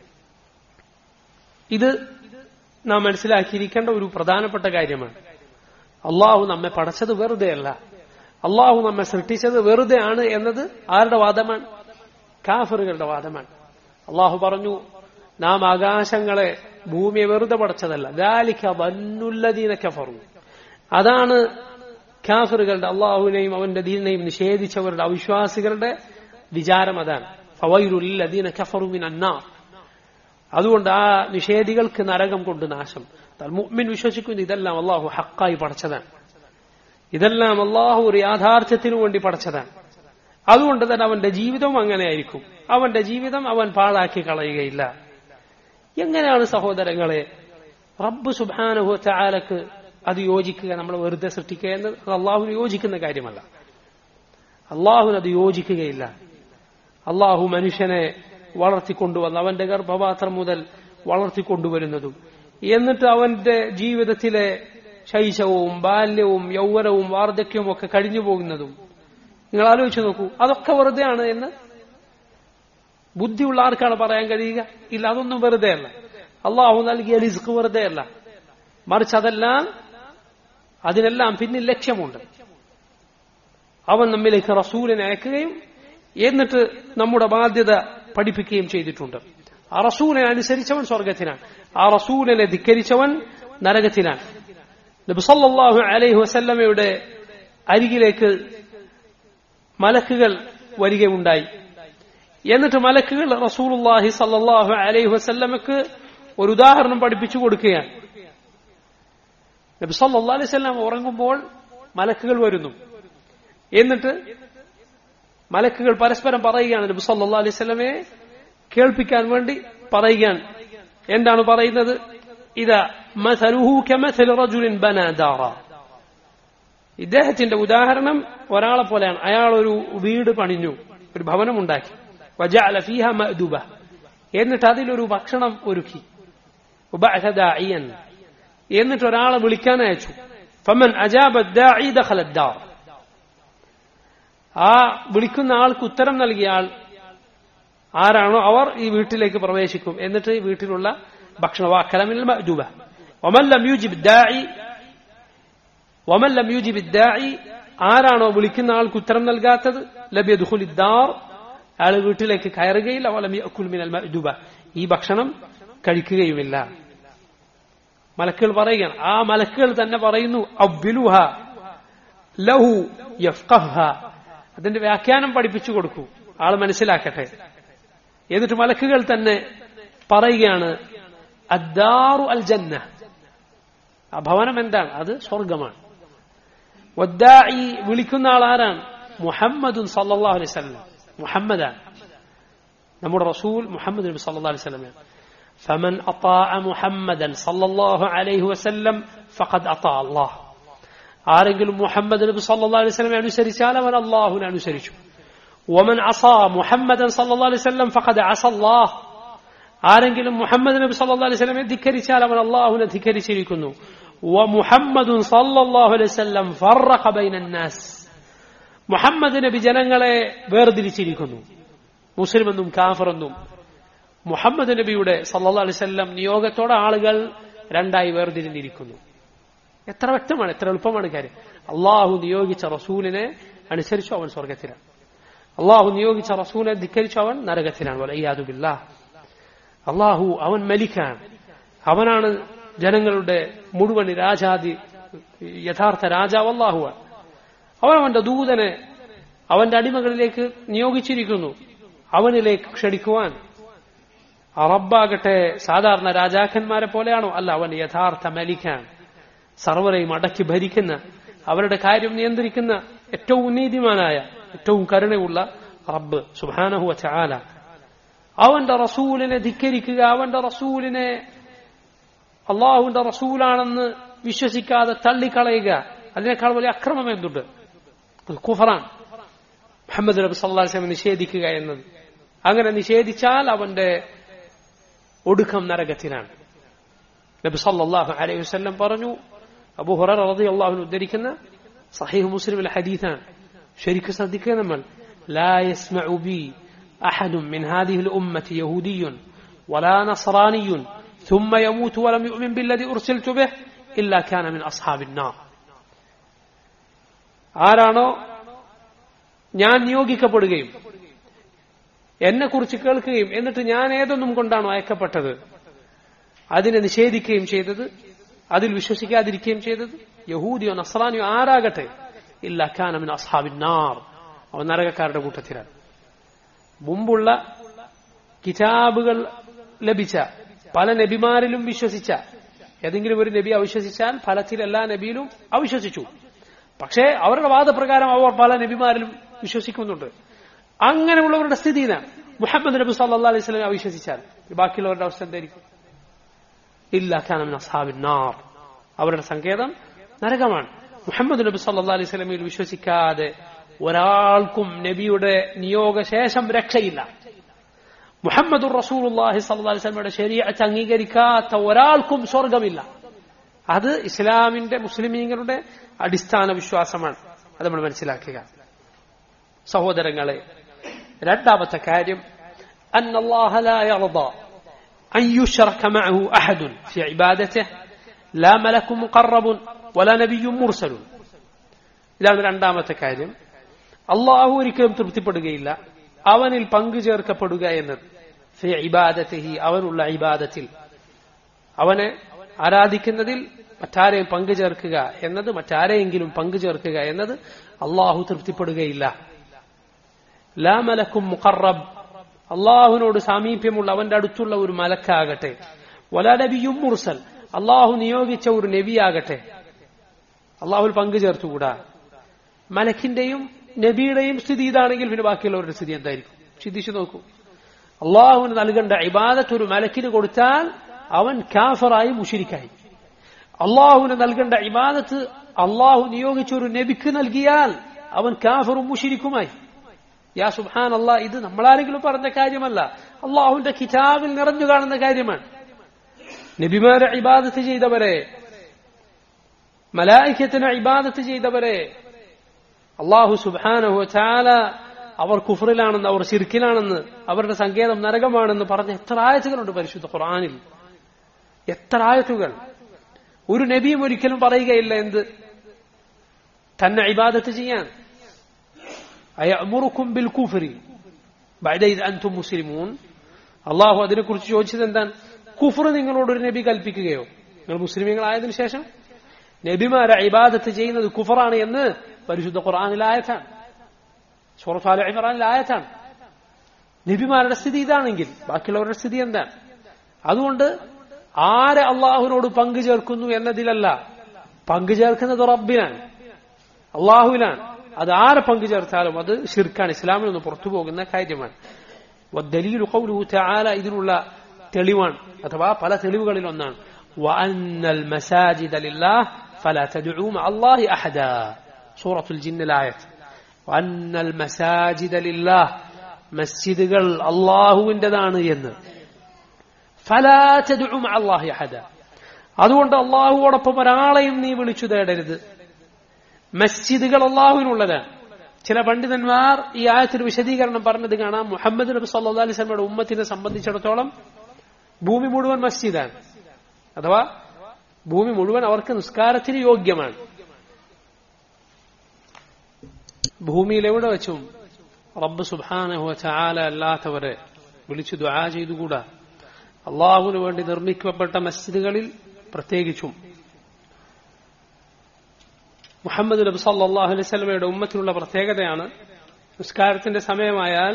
ഇത് നാം മനസ്സിലാക്കിയിരിക്കേണ്ട ഒരു പ്രധാനപ്പെട്ട കാര്യമാണ് അള്ളാഹു നമ്മെ പടച്ചത് വെറുതെയല്ല അള്ളാഹു നമ്മെ സൃഷ്ടിച്ചത് വെറുതെ ആണ് എന്നത് ആരുടെ വാദമാണ് കാഫറുകളുടെ വാദമാണ് അള്ളാഹു പറഞ്ഞു നാം ആകാശങ്ങളെ ഭൂമിയെ വെറുതെ പടച്ചതല്ല ദാലിക്ക വന്നുല്ലതീന കഫറു അതാണ് കാഫറുകളുടെ അള്ളാഹുവിനെയും അവന്റെ ദീനെയും നിഷേധിച്ചവരുടെ അവിശ്വാസികളുടെ വിചാരം അതാണ് ഫവൈറുല്ലദീന കഫറുമിൻ അന്നാ അതുകൊണ്ട് ആ നിഷേധികൾക്ക് നരകം കൊണ്ട് നാശം മുഅ്മിൻ വിശ്വസിക്കുന്നു ഇതെല്ലാം അള്ളാഹു ഹക്കായി പടച്ചതാണ് ഇതെല്ലാം അള്ളാഹു ഒരു യാഥാർത്ഥ്യത്തിനു വേണ്ടി പടച്ചതാണ് അതുകൊണ്ട് തന്നെ അവന്റെ ജീവിതവും അങ്ങനെയായിരിക്കും അവന്റെ ജീവിതം അവൻ പാഴാക്കി കളയുകയില്ല എങ്ങനെയാണ് സഹോദരങ്ങളെ റബ്ബ് സുബാനുഹു ചാലക്ക് അത് യോജിക്കുക നമ്മൾ വെറുതെ സൃഷ്ടിക്കുക എന്നത് അത് അള്ളാഹുവിന് യോജിക്കുന്ന കാര്യമല്ല അള്ളാഹുവിന് അത് യോജിക്കുകയില്ല അള്ളാഹു മനുഷ്യനെ വളർത്തിക്കൊണ്ടുവന്ന് അവന്റെ ഗർഭപാത്രം മുതൽ വളർത്തിക്കൊണ്ടുവരുന്നതും എന്നിട്ട് അവന്റെ ജീവിതത്തിലെ ശൈശവവും ബാല്യവും യൗവനവും വാർദ്ധക്യവും ഒക്കെ കഴിഞ്ഞു പോകുന്നതും നിങ്ങൾ ആലോചിച്ചു നോക്കൂ അതൊക്കെ വെറുതെയാണ് എന്ന് ബുദ്ധിയുള്ള ആർക്കാണ് പറയാൻ കഴിയുക ഇല്ല അതൊന്നും വെറുതെ അല്ല അള്ളാഹു നൽകിയ റിസ്ക് വെറുതെ അല്ല മറിച്ച് അതെല്ലാം അതിനെല്ലാം പിന്നിൽ ലക്ഷ്യമുണ്ട് അവൻ നമ്മിലേക്ക് റസൂലിനെ അയക്കുകയും എന്നിട്ട് നമ്മുടെ ബാധ്യത പഠിപ്പിക്കുകയും ചെയ്തിട്ടുണ്ട് ആ റസൂലിനെ അനുസരിച്ചവൻ സ്വർഗത്തിനാണ് ആ റസൂലിനെ ധിക്കരിച്ചവൻ നരകത്തിനാണ് നബിസല്ലാഹു അലൈഹി വസല്ലമയുടെ അരികിലേക്ക് മലക്കുകൾ വരികയുണ്ടായി എന്നിട്ട് മലക്കുകൾ റസൂലുല്ലാഹി സല്ലാഹു അലൈഹി വസല്ലമക്ക് ഒരു ഉദാഹരണം പഠിപ്പിച്ചു കൊടുക്കുകയാണ് നബി സല്ലാ അലൈഹി സ്വല്ലാം ഉറങ്ങുമ്പോൾ മലക്കുകൾ വരുന്നു എന്നിട്ട് മലക്കുകൾ പരസ്പരം പറയുകയാണ് നബി സല്ലാ അലൈഹി സ്വലമയെ കേൾപ്പിക്കാൻ വേണ്ടി പറയുകയാണ് എന്താണ് പറയുന്നത് ഇതാ മസലുഹു കമസൽ റജുലിൻ ബനാദാറ ഇദ്ദേഹത്തിന്റെ ഉദാഹരണം ഒരാളെ പോലെയാണ് അയാൾ ഒരു വീട് പണിഞ്ഞു ഒരു ഭവനം ഉണ്ടാക്കി വജഅല ഫീഹ മഅദുബ എന്നിട്ട് അതിലൊരു ഭക്ഷണം ഒരുക്കി ഉബഅദാഇയൻ എന്നിട്ട് ഒരാളെ വിളിക്കാൻ അയച്ചു ഫമൻ അജാബ ദാഇ ദഖല ദാർ ആ വിളിക്കുന്ന ആൾക്ക് ഉത്തരം നൽകിയ ആൾ ആരാണോ അവർ ഈ വീട്ടിലേക്ക് പ്രവേശിക്കും എന്നിട്ട് ഈ വീട്ടിലുള്ള ഭക്ഷണ വാക്കലമിൽ മഅദുബ ومن لم يجب الداعي ومن لم يجب الداعي ആരാണോ വിളിക്കുന്ന ആൾക്ക് ഉത്തരം നൽകാത്തത് ലബിയദുഖുൽ ദാർ അയാൾ വീട്ടിലേക്ക് കയറുകയില്ല വലം യഅകുൽ മിനൽ മഅദുബ ഈ ഭക്ഷണം കഴിക്കുകയുമില്ല മലക്കുകൾ പറയുകയാണ് ആ മലക്കുകൾ തന്നെ പറയുന്നു അവ്വിലുഹ ലഹു യഫ്ഖഹ അതിന്റെ വ്യാഖ്യാനം പഠിപ്പിച്ചു കൊടുക്കൂ ആൾ മനസ്സിലാക്കട്ടെ എന്നിട്ട് മലക്കുകൾ തന്നെ പറയുകയാണ് അദ്ദാറു അൽ ജന്ന ആ ഭവനം എന്താണ് അത് സ്വർഗമാണ് വദ്ദായി വിളിക്കുന്ന ആൾ ആരാണ് മുഹമ്മദുൻ സല്ലല്ലാഹു അലൈഹി വസല്ലം മുഹമ്മദാണ് നമ്മുടെ റസൂൽ മുഹമ്മദ് നബി സല്ലല്ലാഹു അലൈഹി വസല്ലം فمن أطاع محمدا صلى الله عليه وسلم فقد أطاع الله ആരെങ്കിലും മുഹമ്മദ് നബി സല്ലല്ലാഹു അലൈഹി വസല്ലം അനുസരിച്ചാൽ അവൻ അല്ലാഹുവിനെ അനുസരിച്ചു ومن عصى محمدا صلى الله عليه وسلم فقد عصى الله ആരെങ്കിലും മുഹമ്മദ് നബി സല്ലല്ലാഹു അലൈഹി വസല്ലമയെ ധിക്കരിച്ചാൽ അവൻ അല്ലാഹുവിനെ ധിക്കരിച്ചിരിക്കുന്നു ومحمد صلى الله عليه وسلم فرق بين الناس മുഹമ്മദ് നബി ജനങ്ങളെ വേർതിരിച്ചിരിക്കുന്നു മുസ്ലിം എന്നും കാഫർ എന്നും മുഹമ്മദ് നബിയുടെ സല്ലല്ലാഹു അലൈഹി വസല്ലം നിയോഗത്തോടെ ആളുകൾ രണ്ടായി വേർതിരിഞ്ഞിരിക്കുന്നു എത്ര വ്യക്തമാണ് എത്ര എളുപ്പമാണ് കാര്യം അള്ളാഹു നിയോഗിച്ച റസൂലിനെ അനുസരിച്ചു അവൻ സ്വർഗത്തിലാണ് അള്ളാഹു നിയോഗിച്ച റസൂലിനെ ധിക്കരിച്ചു അവൻ നരകത്തിലാണ് വലയ്യാതുബില്ല അള്ളാഹു അവൻ മലിക്കാണ് അവനാണ് ജനങ്ങളുടെ മുഴുവൻ രാജാതി യഥാർത്ഥ രാജാവ് അള്ളാഹുവാണ് അവൻ അവന്റെ ദൂതനെ അവന്റെ അടിമകളിലേക്ക് നിയോഗിച്ചിരിക്കുന്നു അവനിലേക്ക് ക്ഷണിക്കുവാൻ റബ്ബാകട്ടെ സാധാരണ രാജാക്കന്മാരെ പോലെയാണോ അല്ല അവൻ യഥാർത്ഥ മലിക്കാൻ സർവരെയും അടക്കി ഭരിക്കുന്ന അവരുടെ കാര്യം നിയന്ത്രിക്കുന്ന ഏറ്റവും നീതിമാനായ ഏറ്റവും കരുണയുള്ള റബ്ബ് സുബാനഹുവ ചാല അവന്റെ റസൂലിനെ ധിക്കരിക്കുക അവന്റെ റസൂലിനെ അള്ളാഹുവിന്റെ റസൂലാണെന്ന് വിശ്വസിക്കാതെ തള്ളിക്കളയുക അതിനേക്കാൾ വലിയ അക്രമം എന്തുണ്ട് കുഫറാൻ മുഹമ്മദ് നബി സല്ലാസ്ലമെ നിഷേധിക്കുക എന്നത് അങ്ങനെ നിഷേധിച്ചാൽ അവന്റെ ഒടുക്കം നരകത്തിനാണ് നബി സല്ലാഹു അലൈഹി വസ്ല്ലം പറഞ്ഞു അബു ഹുറ റതി അള്ളാഹുവിന് ഉദ്ധരിക്കുന്ന സഹീഹ് മുസ്ലിമിലെ ഹദീഥാണ് ശരിക്കും ശ്രദ്ധിക്കുക നമ്മൾ لا يسمع بي أحد من هذه الأمة يهودي ولا نصراني ثم يموت ولم يؤمن بالذي أرسلت به إلا كان من أصحاب النار ആരാണോ ഞാൻ നിയോഗിക്കപ്പെടുകയും എന്നെ കുറിച്ച് കേൾക്കുകയും എന്നിട്ട് ഞാൻ ഏതൊന്നും കൊണ്ടാണോ അയക്കപ്പെട്ടത് അതിനെ നിഷേധിക്കുകയും ചെയ്തത് അതിൽ വിശ്വസിക്കാതിരിക്കുകയും ചെയ്തത് യഹൂദിയോ നസ്രാനിയോ ആരാകട്ടെ ഇല്ല ഖാനമിൻ അസ്ഹാബിന്നാർ അവൻ നരകക്കാരുടെ കൂട്ടത്തിലാണ് മുമ്പുള്ള കിതാബുകൾ ലഭിച്ച പല നബിമാരിലും വിശ്വസിച്ച ഏതെങ്കിലും ഒരു നബി അവിശ്വസിച്ചാൽ ഫലത്തിൽ എല്ലാ നബിയിലും അവിശ്വസിച്ചു പക്ഷേ അവരുടെ വാദപ്രകാരം അവർ പല നബിമാരിലും വിശ്വസിക്കുന്നുണ്ട് അങ്ങനെയുള്ളവരുടെ സ്ഥിതി ഇതാണ് മുഹമ്മദ് നബി സല്ലാ അലൈഹി സ്വലം അവിശ്വസിച്ചാൽ ബാക്കിയുള്ളവരുടെ അവസ്ഥ എന്തായിരിക്കും ഇല്ല ഖാനമിൻ അസാബിന്നാർ അവരുടെ സങ്കേതം നരകമാണ് മുഹമ്മദ് നബി സല്ലാ അലൈഹി സ്വലമിൽ വിശ്വസിക്കാതെ ഒരാൾക്കും നബിയുടെ നിയോഗശേഷം രക്ഷയില്ല മുഹമ്മദ് റസൂലുല്ലാഹി സല്ലല്ലാഹി അലൈഹി വസല്ലമയുടെ ശരീഅത്ത് അംഗീകരിക്കാത്ത ഒരാൾക്കും സ്വർഗമില്ല അത് ഇസ്ലാമിന്റെ മുസ്ലിമീങ്ങളുടെ അടിസ്ഥാന വിശ്വാസമാണ് അത് നമ്മൾ മനസ്സിലാക്കുക സഹോദരങ്ങളെ രണ്ടാമത്തെ കാര്യം أن الله لا يرضى أن يشرك معه أحد في عبادته لا ملك مقرب ولا نبي مرسل ഇതാണ് രണ്ടാമത്തെ കാര്യം അള്ളാഹു ഒരിക്കലും തൃപ്തിപ്പെടുകയില്ല അവനിൽ പങ്കു ചേർക്കപ്പെടുക എന്നത് ഫി ഇബാദത്തിഹി അവനുള്ള ഇബാദത്തിൽ അവനെ ആരാധിക്കുന്നതിൽ മറ്റാരെയും പങ്കു ചേർക്കുക എന്നത് മറ്റാരെയെങ്കിലും പങ്കു ചേർക്കുക എന്നത് അള്ളാഹു തൃപ്തിപ്പെടുകയില്ല ലാ മലക്കും മുഖറബ് അള്ളാഹുവിനോട് സാമീപ്യമുള്ള അവന്റെ അടുത്തുള്ള ഒരു മലക്കാകട്ടെ വലാ നബിയും മുർസൽ അള്ളാഹു നിയോഗിച്ച ഒരു നബിയാകട്ടെ അള്ളാഹുൽ പങ്കു ചേർത്തുകൂടാ മലക്കിന്റെയും നബിയുടെയും സ്ഥിതി ഇതാണെങ്കിൽ പിന്നെ ബാക്കിയുള്ളവരുടെ സ്ഥിതി എന്തായിരിക്കും ചിന്തിച്ചു നോക്കൂ അള്ളാഹുവിന് നൽകേണ്ട ഇബാദത്ത് ഒരു മലക്കിന് കൊടുത്താൽ അവൻ കാഫറായി മുഷിരിക്കായി അള്ളാഹുവിന് നൽകേണ്ട ഇബാദത്ത് അള്ളാഹു നിയോഗിച്ച ഒരു നബിക്ക് നൽകിയാൽ അവൻ കാഫറും മുഷിരിക്കുമായി യാ സുഹാൻ അള്ളാ ഇത് നമ്മളാരെങ്കിലും പറഞ്ഞ കാര്യമല്ല അള്ളാഹുവിന്റെ കിതാബിൽ നിറഞ്ഞു കാണുന്ന കാര്യമാണ് നബിമാരെ ഇബാദത്ത് ചെയ്തവരെ മലായിക്കത്തിന് ഇബാദത്ത് ചെയ്തവരെ അള്ളാഹു സുബാനഹു ചാല അവർ കുഫറിലാണെന്ന് അവർ ശിർക്കിലാണെന്ന് അവരുടെ സങ്കേതം നരകമാണെന്ന് പറഞ്ഞ എത്ര ആയത്തുകളുണ്ട് പരിശുദ്ധ ഖുർആാനിൽ എത്ര ആയത്തുകൾ ഒരു നബിയും ഒരിക്കലും പറയുകയില്ല എന്ത് തന്നെ ഇബാദത്ത് ചെയ്യാൻ അയമുറുക്കും ബിൽ കുഫരി അൻതും മുസ്ലിമൂൻ അള്ളാഹു അതിനെക്കുറിച്ച് ചോദിച്ചത് എന്താണ് കുഫർ നിങ്ങളോട് ഒരു നബി കൽപ്പിക്കുകയോ നിങ്ങൾ മുസ്ലിമീങ്ങളായതിനു ശേഷം നബിമാരെ ഇബാദത്ത് ചെയ്യുന്നത് കുഫറാണ് എന്ന് പരിശുദ്ധ ഖുർആാനിൽ ആയത്താണ് സൂറത്ത് ഇമ്രാനിൽ ആയത്താണ് നബിമാരുടെ സ്ഥിതി ഇതാണെങ്കിൽ ബാക്കിയുള്ളവരുടെ സ്ഥിതി എന്താണ് അതുകൊണ്ട് ആരെ അള്ളാഹുവിനോട് പങ്കു ചേർക്കുന്നു എന്നതിലല്ല പങ്കു ചേർക്കുന്നത് റബ്ബിനാണ് അള്ളാഹുവിനാണ് അത് ആരെ പങ്കു ചേർത്താലും അത് ഷിർക്കാണ് ഇസ്ലാമിൽ നിന്ന് പുറത്തു പോകുന്ന കാര്യമാണ് ദലീൽ تعالى ഇതിനുള്ള തെളിവാണ് അഥവാ പല തെളിവുകളിൽ ഒന്നാണ് وأن المساجد لله فلا تدعوا مع الله أحدا سورة الجن الآية وأن المساجد لله مسجدകൾ അള്ളാഹുവിൻ്റെതാണ് എന്ന് فلا تدعوا مع الله أحدا അതുകൊണ്ട് അള്ളാഹുവോടൊപ്പം ഒരാളെയും നീ വിളിച്ചു തേടരുത് മസ്ജിദുകൾ അള്ളാഹുവിനുള്ളതാണ് ചില പണ്ഡിതന്മാർ ഈ ആയത്തിന് വിശദീകരണം പറഞ്ഞത് കാണാം മുഹമ്മദ് നബി സല്ലാ അലൈഹി സ്വലമയുടെ ഉമ്മത്തിനെ സംബന്ധിച്ചിടത്തോളം ഭൂമി മുഴുവൻ മസ്ജിദാണ് അഥവാ ഭൂമി മുഴുവൻ അവർക്ക് നിസ്കാരത്തിന് യോഗ്യമാണ് ഭൂമിയിൽ എവിടെ വെച്ചും റബ്ബ് സുബാനഹു ചാല അല്ലാത്തവരെ വിളിച്ചു ദ്വാ ചെയ്തുകൂടാ അള്ളാഹുവിന് വേണ്ടി നിർമ്മിക്കപ്പെട്ട മസ്ജിദുകളിൽ പ്രത്യേകിച്ചും മുഹമ്മദ് നബി സല്ലാഹു അലൈഹി സ്വലമയുടെ ഉമ്മത്തിനുള്ള പ്രത്യേകതയാണ് നിസ്കാരത്തിന്റെ സമയമായാൽ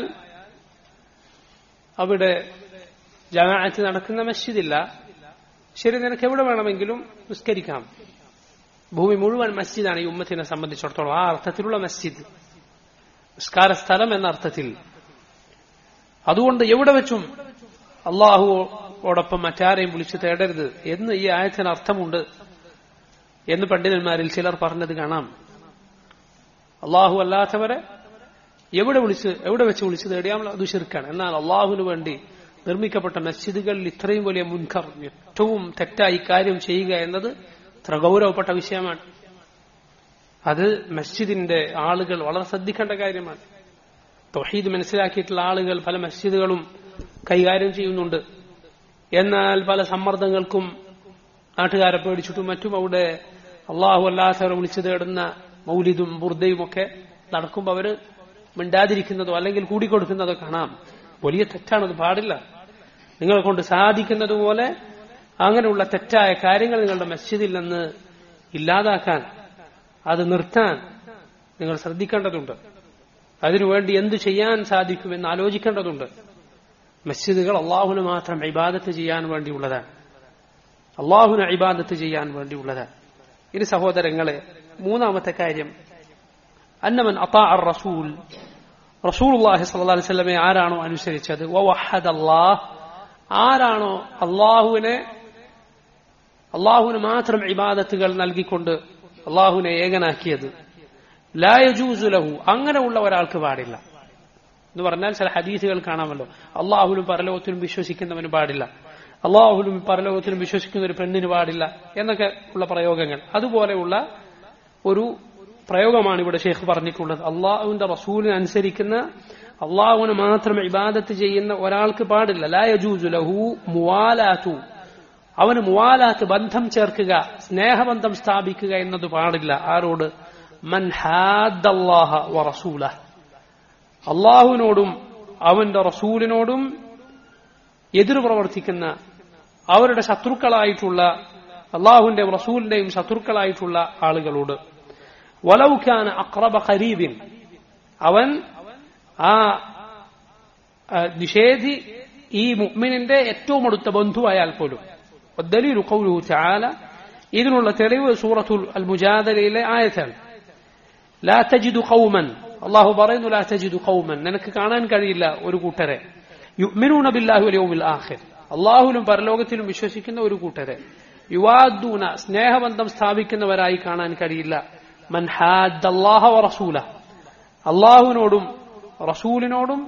അവിടെ ജമാഅത്ത് നടക്കുന്ന മസ്ജിദില്ല ശരി നിനക്ക് എവിടെ വേണമെങ്കിലും നിസ്കരിക്കാം ഭൂമി മുഴുവൻ മസ്ജിദാണ് ഈ ഉമ്മത്തിനെ സംബന്ധിച്ചിടത്തോളം ആ അർത്ഥത്തിലുള്ള മസ്ജിദ് നിസ്കാര സ്ഥലം എന്ന അർത്ഥത്തിൽ അതുകൊണ്ട് എവിടെ വെച്ചും അള്ളാഹുവോടൊപ്പം മറ്റാരെയും വിളിച്ചു തേടരുത് എന്ന് ഈ ആയത്തിന് അർത്ഥമുണ്ട് എന്ന് പണ്ഡിതന്മാരിൽ ചിലർ പറഞ്ഞത് കാണാം അള്ളാഹു അല്ലാത്തവരെ എവിടെ വിളിച്ച് എവിടെ വെച്ച് വിളിച്ചു തേടിയാൽ അത് ശിർക്കാണ് എന്നാൽ അള്ളാഹുവിന് വേണ്ടി നിർമ്മിക്കപ്പെട്ട മസ്ജിദുകളിൽ ഇത്രയും വലിയ മുൻകർ ഏറ്റവും തെറ്റായി കാര്യം ചെയ്യുക എന്നത് ഇത്ര ഗൗരവപ്പെട്ട വിഷയമാണ് അത് മസ്ജിദിന്റെ ആളുകൾ വളരെ ശ്രദ്ധിക്കേണ്ട കാര്യമാണ് തൊഹീദ് മനസ്സിലാക്കിയിട്ടുള്ള ആളുകൾ പല മസ്ജിദുകളും കൈകാര്യം ചെയ്യുന്നുണ്ട് എന്നാൽ പല സമ്മർദ്ദങ്ങൾക്കും നാട്ടുകാരെ പേടിച്ചിട്ടും മറ്റും അവിടെ അള്ളാഹു അല്ലാത്തവരെ വിളിച്ചു തേടുന്ന മൗലിദും ബുർദയും ഒക്കെ നടക്കുമ്പോൾ അവര് മിണ്ടാതിരിക്കുന്നതോ അല്ലെങ്കിൽ കൂടിക്കൊടുക്കുന്നതോ കാണാം വലിയ തെറ്റാണത് പാടില്ല നിങ്ങളെ കൊണ്ട് സാധിക്കുന്നത് പോലെ അങ്ങനെയുള്ള തെറ്റായ കാര്യങ്ങൾ നിങ്ങളുടെ മസ്ജിദിൽ നിന്ന് ഇല്ലാതാക്കാൻ അത് നിർത്താൻ നിങ്ങൾ ശ്രദ്ധിക്കേണ്ടതുണ്ട് അതിനുവേണ്ടി എന്ത് ചെയ്യാൻ സാധിക്കുമെന്ന് ആലോചിക്കേണ്ടതുണ്ട് മസ്ജിദുകൾ അള്ളാഹുന് മാത്രം ഇബാദത്ത് ചെയ്യാൻ വേണ്ടിയുള്ളതാണ് അള്ളാഹുന് ഇബാദത്ത് ചെയ്യാൻ വേണ്ടിയുള്ളതാണ് ഇനി സഹോദരങ്ങളെ മൂന്നാമത്തെ കാര്യം അന്നമൻ അത്താ റസൂൽ റസൂൽ അള്ളാഹി സല്ലാ അലൈവല്ലമെ ആരാണോ അനുസരിച്ചത് വഹദ് അള്ളാഹ് ആരാണോ അള്ളാഹുവിനെ അള്ളാഹുവിന് മാത്രം ഇബാദത്തുകൾ നൽകിക്കൊണ്ട് അള്ളാഹുവിനെ ഏകനാക്കിയത് ലായജൂസുലഹു അങ്ങനെയുള്ള ഒരാൾക്ക് പാടില്ല എന്ന് പറഞ്ഞാൽ ചില ഹദീസുകൾ കാണാമല്ലോ അള്ളാഹുലും പരലോകത്തിലും വിശ്വസിക്കുന്നവന് പാടില്ല അള്ളാഹുലും പരലോകത്തിലും വിശ്വസിക്കുന്ന ഒരു പെണ്ണിന് പാടില്ല എന്നൊക്കെ ഉള്ള പ്രയോഗങ്ങൾ അതുപോലെയുള്ള ഒരു പ്രയോഗമാണ് ഇവിടെ ഷെയ്ഖ് പറഞ്ഞിട്ടുള്ളത് അള്ളാഹുവിന്റെ റസൂലിനെ അനുസരിക്കുന്ന അള്ളാഹുവിന് മാത്രം ഇബാദത്ത് ചെയ്യുന്ന ഒരാൾക്ക് പാടില്ല ലായജൂസു ലഹു മുവാലാത്തു അവന് മുവാലാത്ത് ബന്ധം ചേർക്കുക സ്നേഹബന്ധം സ്ഥാപിക്കുക എന്നത് പാടില്ല ആരോട് മൻ ഹാദ്ദല്ലാഹ വറസൂല അള്ളാഹുവിനോടും അവന്റെ റസൂലിനോടും എതിർ പ്രവർത്തിക്കുന്ന അവരുടെ ശത്രുക്കളായിട്ടുള്ള അള്ളാഹുവിന്റെയും റസൂലിന്റെയും ശത്രുക്കളായിട്ടുള്ള ആളുകളോട് വലൗഖാൻ അക്രബ ഖരീബിൻ അവൻ ആ നിഷേധി ഈ മുഅ്മിനിന്റെ ഏറ്റവും അടുത്ത ബന്ധുവായാൽ പോലും والدليل قوله تعالى ഇതിനുള്ള തെളിവ് സൂറത്തുൽ അൽ മുജാദലയിലെ ആയത്താണ് ലാ തജിദു ഖൗമൻ അള്ളാഹു പറയുന്നു ലാ തജിദു ഖൗമൻ നിനക്ക് കാണാൻ കഴിയില്ല ഒരു കൂട്ടരെ യുഅ്മിനൂന ബില്ലാഹി വൽ യൗമിൽ ആഖിർ അള്ളാഹുലും പരലോകത്തിലും വിശ്വസിക്കുന്ന ഒരു കൂട്ടരെ യുവാദൂന സ്നേഹബന്ധം സ്ഥാപിക്കുന്നവരായി കാണാൻ കഴിയില്ല മൻ ഹാദ്ദല്ലാഹ വ റസൂല അള്ളാഹുവിനോടും റസൂലിനോടും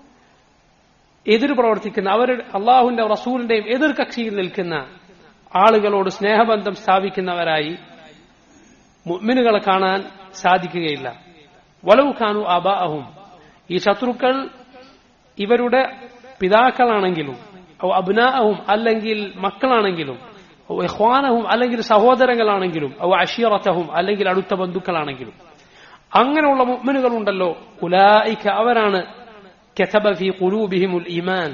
എതിർ പ്രവർത്തിക്കുന്ന അവരുടെ അള്ളാഹുവിന്റെ റസൂലിന്റെയും എതിർ കക്ഷിയിൽ നിൽക്കുന്ന ആളുകളോട് സ്നേഹബന്ധം സ്ഥാപിക്കുന്നവരായി മുഅ്മിനുകളെ കാണാൻ സാധിക്കുകയില്ല വലവ് ഖാനു അബാഅഹും ഈ ശത്രുക്കൾ ഇവരുടെ പിതാക്കളാണെങ്കിലും അബ്നാഅഹും അല്ലെങ്കിൽ മക്കളാണെങ്കിലും ഇഖ്വാനഹും അല്ലെങ്കിൽ സഹോദരങ്ങളാണെങ്കിലും അവ അഷീറത്തഹും അല്ലെങ്കിൽ അടുത്ത ബന്ധുക്കളാണെങ്കിലും അങ്ങനെയുള്ള മുഅ്മിനുകളുണ്ടല്ലോ ഉലായിക്ക അവരാണ് കെഥബ ഫി ഖുലൂബിഹിമുൽ ഈമാൻ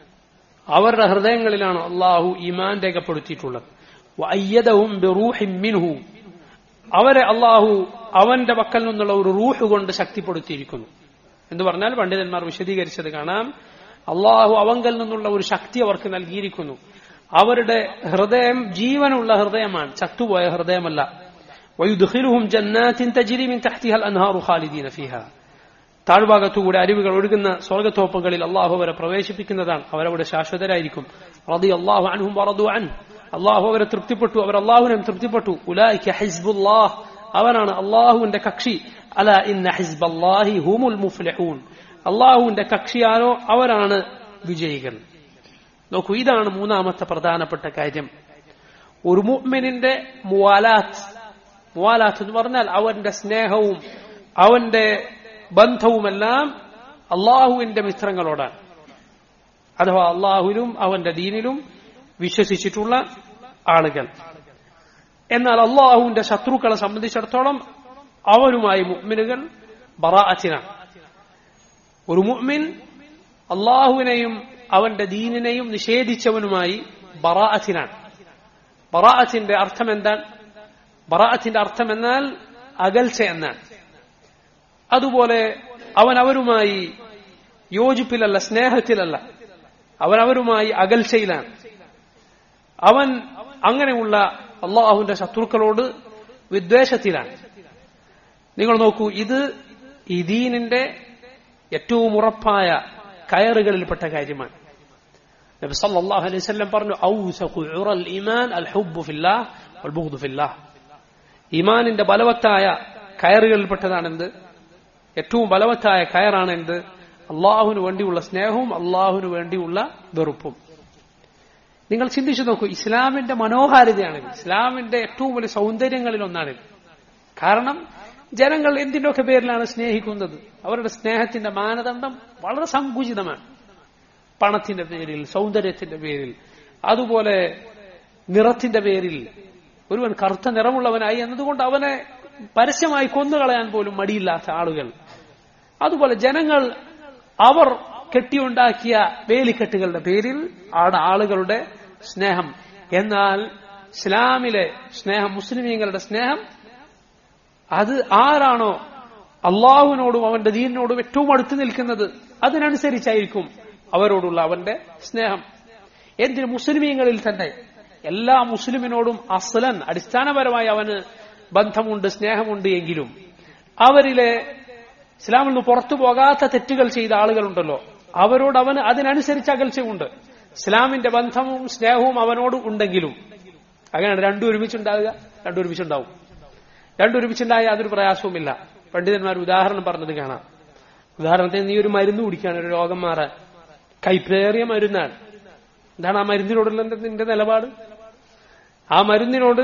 അവരുടെ ഹൃദയങ്ങളിലാണ് അള്ളാഹു ഈമാൻ രേഖപ്പെടുത്തിയിട്ടുള്ളത് വഅയ്യദഹും ബിറൂഹിൻ മിൻഹു അവരെ അള്ളാഹു അവന്റെ പക്കൽ നിന്നുള്ള ഒരു റൂഹ് കൊണ്ട് ശക്തിപ്പെടുത്തിയിരിക്കുന്നു എന്ന് പറഞ്ഞാൽ പണ്ഡിതന്മാർ വിശദീകരിച്ചത് കാണാം അള്ളാഹു അവങ്കൽ നിന്നുള്ള ഒരു ശക്തി അവർക്ക് നൽകിയിരിക്കുന്നു അവരുടെ ഹൃദയം ജീവനുള്ള ഹൃദയമാണ് ചത്തുപോയ ഹൃദയമല്ല വയുദ്ഖിലുഹും ജന്നാത്തിൻ തജ്രി മിൻ തഹ്തിഹ അൻഹാറു ഖാലിദീന ഫീഹാ താഴ്ഭാഗത്തുകൂടെ അരുവികൾ ഒഴുകുന്ന സ്വർഗത്തോപ്പുകളിൽ അള്ളാഹു അവരെ പ്രവേശിപ്പിക്കുന്നതാണ് അവരവിടെ ശാശ്വതരായിരിക്കും റതി അള്ളാഹു അൻഹും വറദു അൻ അള്ളാഹു അവരെ തൃപ്തിപ്പെട്ടു അവർ അള്ളാഹുവിനും തൃപ്തിപ്പെട്ടു ഉലായിക്ക ഹിസ്ബുല്ലാഹ് അവരാണ് അള്ളാഹുവിന്റെ കക്ഷി അല ഇന്ന ഹിസ്ബല്ലാഹി ഹുമുൽ മുഫ്ലിഹൂൻ അള്ളാഹുവിന്റെ കക്ഷിയാരോ അവരാണ് വിജയികൾ നോക്കൂ ഇതാണ് മൂന്നാമത്തെ പ്രധാനപ്പെട്ട കാര്യം ഒരു മുഅ്മിനിന്റെ മുവാലാത്ത് മുവാലാത്ത് എന്ന് പറഞ്ഞാൽ അവന്റെ സ്നേഹവും അവന്റെ ബന്ധവുമെല്ലാം അള്ളാഹുവിന്റെ മിത്രങ്ങളോടാണ് അഥവാ അള്ളാഹുവിലും അവന്റെ ദീനിലും വിശ്വസിച്ചിട്ടുള്ള ആളുകൾ എന്നാൽ അള്ളാഹുവിന്റെ ശത്രുക്കളെ സംബന്ധിച്ചിടത്തോളം അവരുമായി മുഅ്മിനുകൾ ബറാഅത്തിനാണ് ഒരു മുഅ്മിൻ അള്ളാഹുവിനെയും അവന്റെ ദീനിനെയും നിഷേധിച്ചവനുമായി ബറാഅത്തിനാണ് ബറാഅത്തിന്റെ അർത്ഥം എന്താണ് ബറാഅത്തിന്റെ അർത്ഥം എന്നാൽ അകൽച്ച എന്നാണ് അതുപോലെ അവൻ അവരുമായി യോജിപ്പിലല്ല സ്നേഹത്തിലല്ല അവൻ അവരുമായി അകൽച്ചയിലാണ് അവൻ അങ്ങനെയുള്ള അള്ളാഹുവിന്റെ ശത്രുക്കളോട് വിദ്വേഷത്തിലാണ് നിങ്ങൾ നോക്കൂ ഇത് ഈ ദീനിന്റെ ഏറ്റവും ഉറപ്പായ കയറുകളിൽപ്പെട്ട കാര്യമാണ് നബി സല്ലല്ലാഹു അലൈഹി വസല്ലം പറഞ്ഞു ഔസഖു ഉറൽ ഈമാൻ അൽ ഹുബ്ബു ഫില്ലാഹ് വൽ ബുഗ്ദു ഫില്ലാഹ് ഈമാനിന്റെ ബലവത്തായ കയറുകളിൽപ്പെട്ടതാണെന്ത് ഏറ്റവും ബലവത്തായ കയറാണ് എന്ത് അള്ളാഹുവിന് വേണ്ടിയുള്ള സ്നേഹവും അള്ളാഹുവിന് വേണ്ടിയുള്ള വെറുപ്പും നിങ്ങൾ ചിന്തിച്ചു നോക്കൂ ഇസ്ലാമിന്റെ മനോഹാരിതയാണിത് ഇസ്ലാമിന്റെ ഏറ്റവും വലിയ സൗന്ദര്യങ്ങളിൽ ഒന്നാണിത് കാരണം ജനങ്ങൾ എന്തിൻ്റെയൊക്കെ പേരിലാണ് സ്നേഹിക്കുന്നത് അവരുടെ സ്നേഹത്തിന്റെ മാനദണ്ഡം വളരെ സങ്കുചിതമാണ് പണത്തിന്റെ പേരിൽ സൗന്ദര്യത്തിന്റെ പേരിൽ അതുപോലെ നിറത്തിന്റെ പേരിൽ ഒരുവൻ കറുത്ത നിറമുള്ളവനായി എന്നതുകൊണ്ട് അവനെ പരസ്യമായി കൊന്നുകളയാൻ പോലും മടിയില്ലാത്ത ആളുകൾ അതുപോലെ ജനങ്ങൾ അവർ കെട്ടിയുണ്ടാക്കിയ വേലിക്കെട്ടുകളുടെ പേരിൽ ആണ് ആളുകളുടെ സ്നേഹം എന്നാൽ ഇസ്ലാമിലെ സ്നേഹം മുസ്ലിമീങ്ങളുടെ സ്നേഹം അത് ആരാണോ അള്ളാഹുവിനോടും അവന്റെ ദീനിനോടും ഏറ്റവും അടുത്ത് നിൽക്കുന്നത് അതിനനുസരിച്ചായിരിക്കും അവരോടുള്ള അവന്റെ സ്നേഹം എന്തിന് മുസ്ലിമീങ്ങളിൽ തന്നെ എല്ലാ മുസ്ലിമിനോടും അസ്ലൻ അടിസ്ഥാനപരമായി അവന് ബന്ധമുണ്ട് സ്നേഹമുണ്ട് എങ്കിലും അവരിലെ ഇസ്ലാമിൽ നിന്ന് പുറത്തു പോകാത്ത തെറ്റുകൾ ചെയ്ത ആളുകളുണ്ടല്ലോ അവരോട് അവന് അതിനനുസരിച്ച് അകൽച്ചയുണ്ട് ഇസ്ലാമിന്റെ ബന്ധവും സ്നേഹവും അവനോട് ഉണ്ടെങ്കിലും അങ്ങനെയാണ് രണ്ടും ഒരുമിച്ചുണ്ടാകുക രണ്ടും ഒരുമിച്ചുണ്ടാവും രണ്ടും ഒരുമിച്ചുണ്ടായ യാതൊരു പ്രയാസവുമില്ല പണ്ഡിതന്മാർ ഉദാഹരണം പറഞ്ഞത് കാണാം ഉദാഹരണത്തിന് നീ ഒരു മരുന്ന് കുടിക്കുകയാണ് ഒരു രോഗം മാറാൻ കൈപ്പേറിയ മരുന്നാണ് എന്താണ് ആ മരുന്നിനോടുള്ള നിന്റെ നിലപാട് ആ മരുന്നിനോട്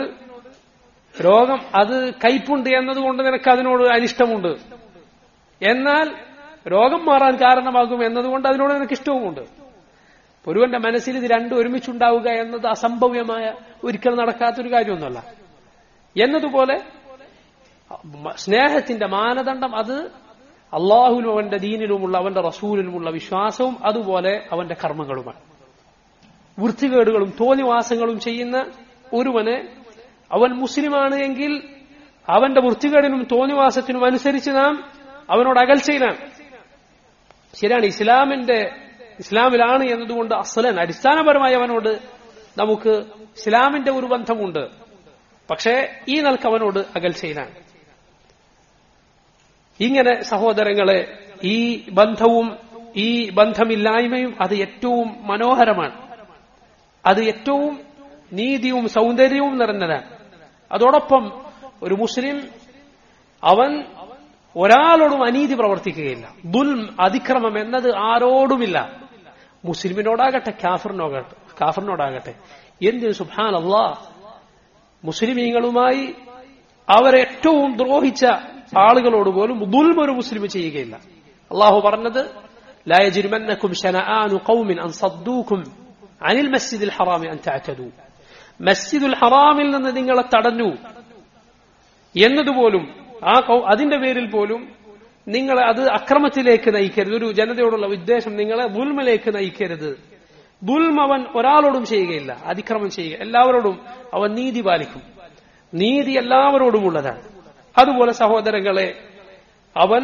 രോഗം അത് കയ്പുണ്ട് എന്നതുകൊണ്ട് നിനക്ക് അതിനോട് അനിഷ്ടമുണ്ട് എന്നാൽ രോഗം മാറാൻ കാരണമാകും എന്നതുകൊണ്ട് അതിനോട് എനിക്ക് ഇഷ്ടവുമുണ്ട് ഒരുവന്റെ മനസ്സിൽ ഇത് രണ്ടും ഒരുമിച്ചുണ്ടാവുക എന്നത് അസംഭവ്യമായ ഒരിക്കലും നടക്കാത്തൊരു കാര്യമൊന്നുമല്ല എന്നതുപോലെ സ്നേഹത്തിന്റെ മാനദണ്ഡം അത് അള്ളാഹുലും അവന്റെ ദീനിലുമുള്ള അവന്റെ റസൂലിലുമുള്ള വിശ്വാസവും അതുപോലെ അവന്റെ കർമ്മങ്ങളുമാണ് വൃത്തികേടുകളും തോന്നിവാസങ്ങളും ചെയ്യുന്ന ഒരുവന് അവൻ മുസ്ലിമാണ് എങ്കിൽ അവന്റെ വൃത്തികേടിനും തോന്നിവാസത്തിനും അനുസരിച്ച് നാം അവനോട് അകൽച്ചയിലാണ് ശരിയാണ് ഇസ്ലാമിന്റെ ഇസ്ലാമിലാണ് എന്നതുകൊണ്ട് അസലൻ അടിസ്ഥാനപരമായി അവനോട് നമുക്ക് ഇസ്ലാമിന്റെ ഒരു ബന്ധമുണ്ട് പക്ഷേ ഈ നിലക്ക് അവനോട് അകൽച്ചയിലാണ് ഇങ്ങനെ സഹോദരങ്ങളെ ഈ ബന്ധവും ഈ ബന്ധമില്ലായ്മയും അത് ഏറ്റവും മനോഹരമാണ് അത് ഏറ്റവും നീതിയും സൗന്ദര്യവും നിറഞ്ഞതാണ് അതോടൊപ്പം ഒരു മുസ്ലിം അവൻ ഒരാളോടും അനീതി പ്രവർത്തിക്കുകയില്ല ദുൽ അതിക്രമം എന്നത് ആരോടുമില്ല മുസ്ലിമിനോടാകട്ടെ കാഫറിനോടാകട്ടെ കാഫറിനോടാകട്ടെ എന്തിന് സുഹാൻ അള്ളാ മുസ്ലിമീങ്ങളുമായി അവരെ ഏറ്റവും ദ്രോഹിച്ച ആളുകളോട് പോലും ദുൽമ ഒരു മുസ്ലിം ചെയ്യുകയില്ല അള്ളാഹു പറഞ്ഞത് لا يجرمنكم شنآن قوم أن صدوكم عن المسجد الحرام أن تعتدوا മസ്ജിദുൽ ഹറാമിൽ നിന്ന് നിങ്ങളെ തടഞ്ഞു എന്നതുപോലും ആ അതിന്റെ പേരിൽ പോലും നിങ്ങളെ അത് അക്രമത്തിലേക്ക് നയിക്കരുത് ഒരു ജനതയോടുള്ള ഉദ്ദേശം നിങ്ങളെ ദുൽമലേക്ക് നയിക്കരുത് ദുൽമ അവൻ ഒരാളോടും ചെയ്യുകയില്ല അതിക്രമം ചെയ്യുക എല്ലാവരോടും അവൻ നീതി പാലിക്കും നീതി എല്ലാവരോടും ഉള്ളതാണ് അതുപോലെ സഹോദരങ്ങളെ അവൻ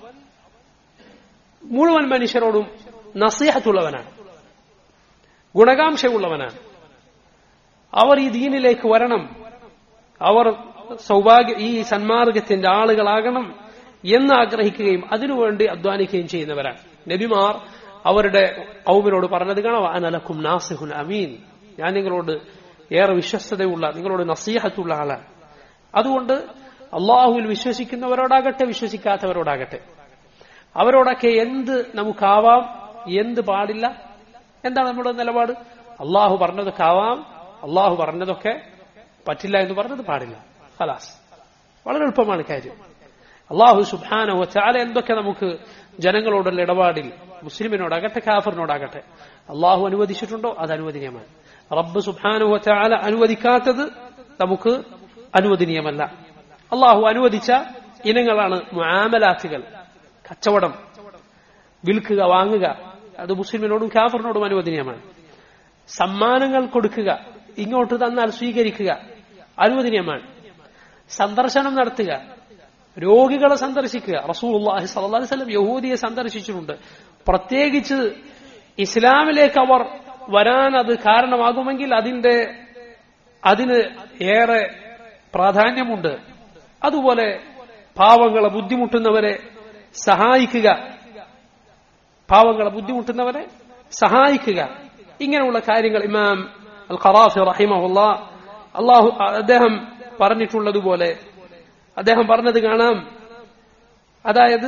മുഴുവൻ മനുഷ്യരോടും നസീഹത്തുള്ളവനാണ് ഗുണകാംക്ഷയുള്ളവനാണ് അവർ ഈ ദീനിലേക്ക് വരണം അവർ സൗഭാഗ്യ ഈ സന്മാർഗത്തിന്റെ ആളുകളാകണം എന്ന് ആഗ്രഹിക്കുകയും അതിനുവേണ്ടി അധ്വാനിക്കുകയും ചെയ്യുന്നവരാണ് നബിമാർ അവരുടെ ഔമിനോട് പറഞ്ഞത് കാണാം അനലക്കും നാസിഹുൻ അമീൻ ഞാൻ നിങ്ങളോട് ഏറെ വിശ്വസ്തതയുള്ള നിങ്ങളോട് നസീഹത്തുള്ള ആളാണ് അതുകൊണ്ട് അള്ളാഹുവിൽ വിശ്വസിക്കുന്നവരോടാകട്ടെ വിശ്വസിക്കാത്തവരോടാകട്ടെ അവരോടൊക്കെ എന്ത് നമുക്കാവാം എന്ത് പാടില്ല എന്താണ് നമ്മുടെ നിലപാട് അള്ളാഹു പറഞ്ഞതൊക്കെ ആവാം അള്ളാഹു പറഞ്ഞതൊക്കെ പറ്റില്ല എന്ന് പറഞ്ഞത് പാടില്ല ഹലാസ് വളരെ എളുപ്പമാണ് കാര്യം അള്ളാഹു സുബാനോ ചാല എന്തൊക്കെ നമുക്ക് ജനങ്ങളോടുള്ള ഇടപാടിൽ മുസ്ലിമിനോടാകട്ടെ കാഫറിനോടാകട്ടെ അള്ളാഹു അനുവദിച്ചിട്ടുണ്ടോ അത് അനുവദനീയമാണ് റബ്ബ് സുബാനോ ചാല അനുവദിക്കാത്തത് നമുക്ക് അനുവദനീയമല്ല അള്ളാഹു അനുവദിച്ച ഇനങ്ങളാണ് മുആമലാത്തുകൾ കച്ചവടം വിൽക്കുക വാങ്ങുക അത് മുസ്ലിമിനോടും കാഫറിനോടും അനുവദനീയമാണ് സമ്മാനങ്ങൾ കൊടുക്കുക ഇങ്ങോട്ട് തന്നാൽ സ്വീകരിക്കുക അനുവദനീയമാണ് സന്ദർശനം നടത്തുക രോഗികളെ സന്ദർശിക്കുക റസൂലുള്ളാഹി സ്വല്ലല്ലാഹി അലൈഹി വസല്ലം യഹൂദിയെ സന്ദർശിച്ചിട്ടുണ്ട് പ്രത്യേകിച്ച് ഇസ്ലാമിലേക്ക് അവർ വരാൻ അത് കാരണമാകുമെങ്കിൽ അതിന്റെ അതിന് ഏറെ പ്രാധാന്യമുണ്ട് അതുപോലെ പാവങ്ങളെ ബുദ്ധിമുട്ടുന്നവരെ സഹായിക്കുക പാവങ്ങളെ ബുദ്ധിമുട്ടുന്നവരെ സഹായിക്കുക ഇങ്ങനെയുള്ള കാര്യങ്ങൾ ഇമാം അൽ ഖറാഫി റഹിമഹുല്ല അള്ളാഹു അദ്ദേഹം പറഞ്ഞിട്ടുള്ളതുപോലെ അദ്ദേഹം പറഞ്ഞത് കാണാം അതായത്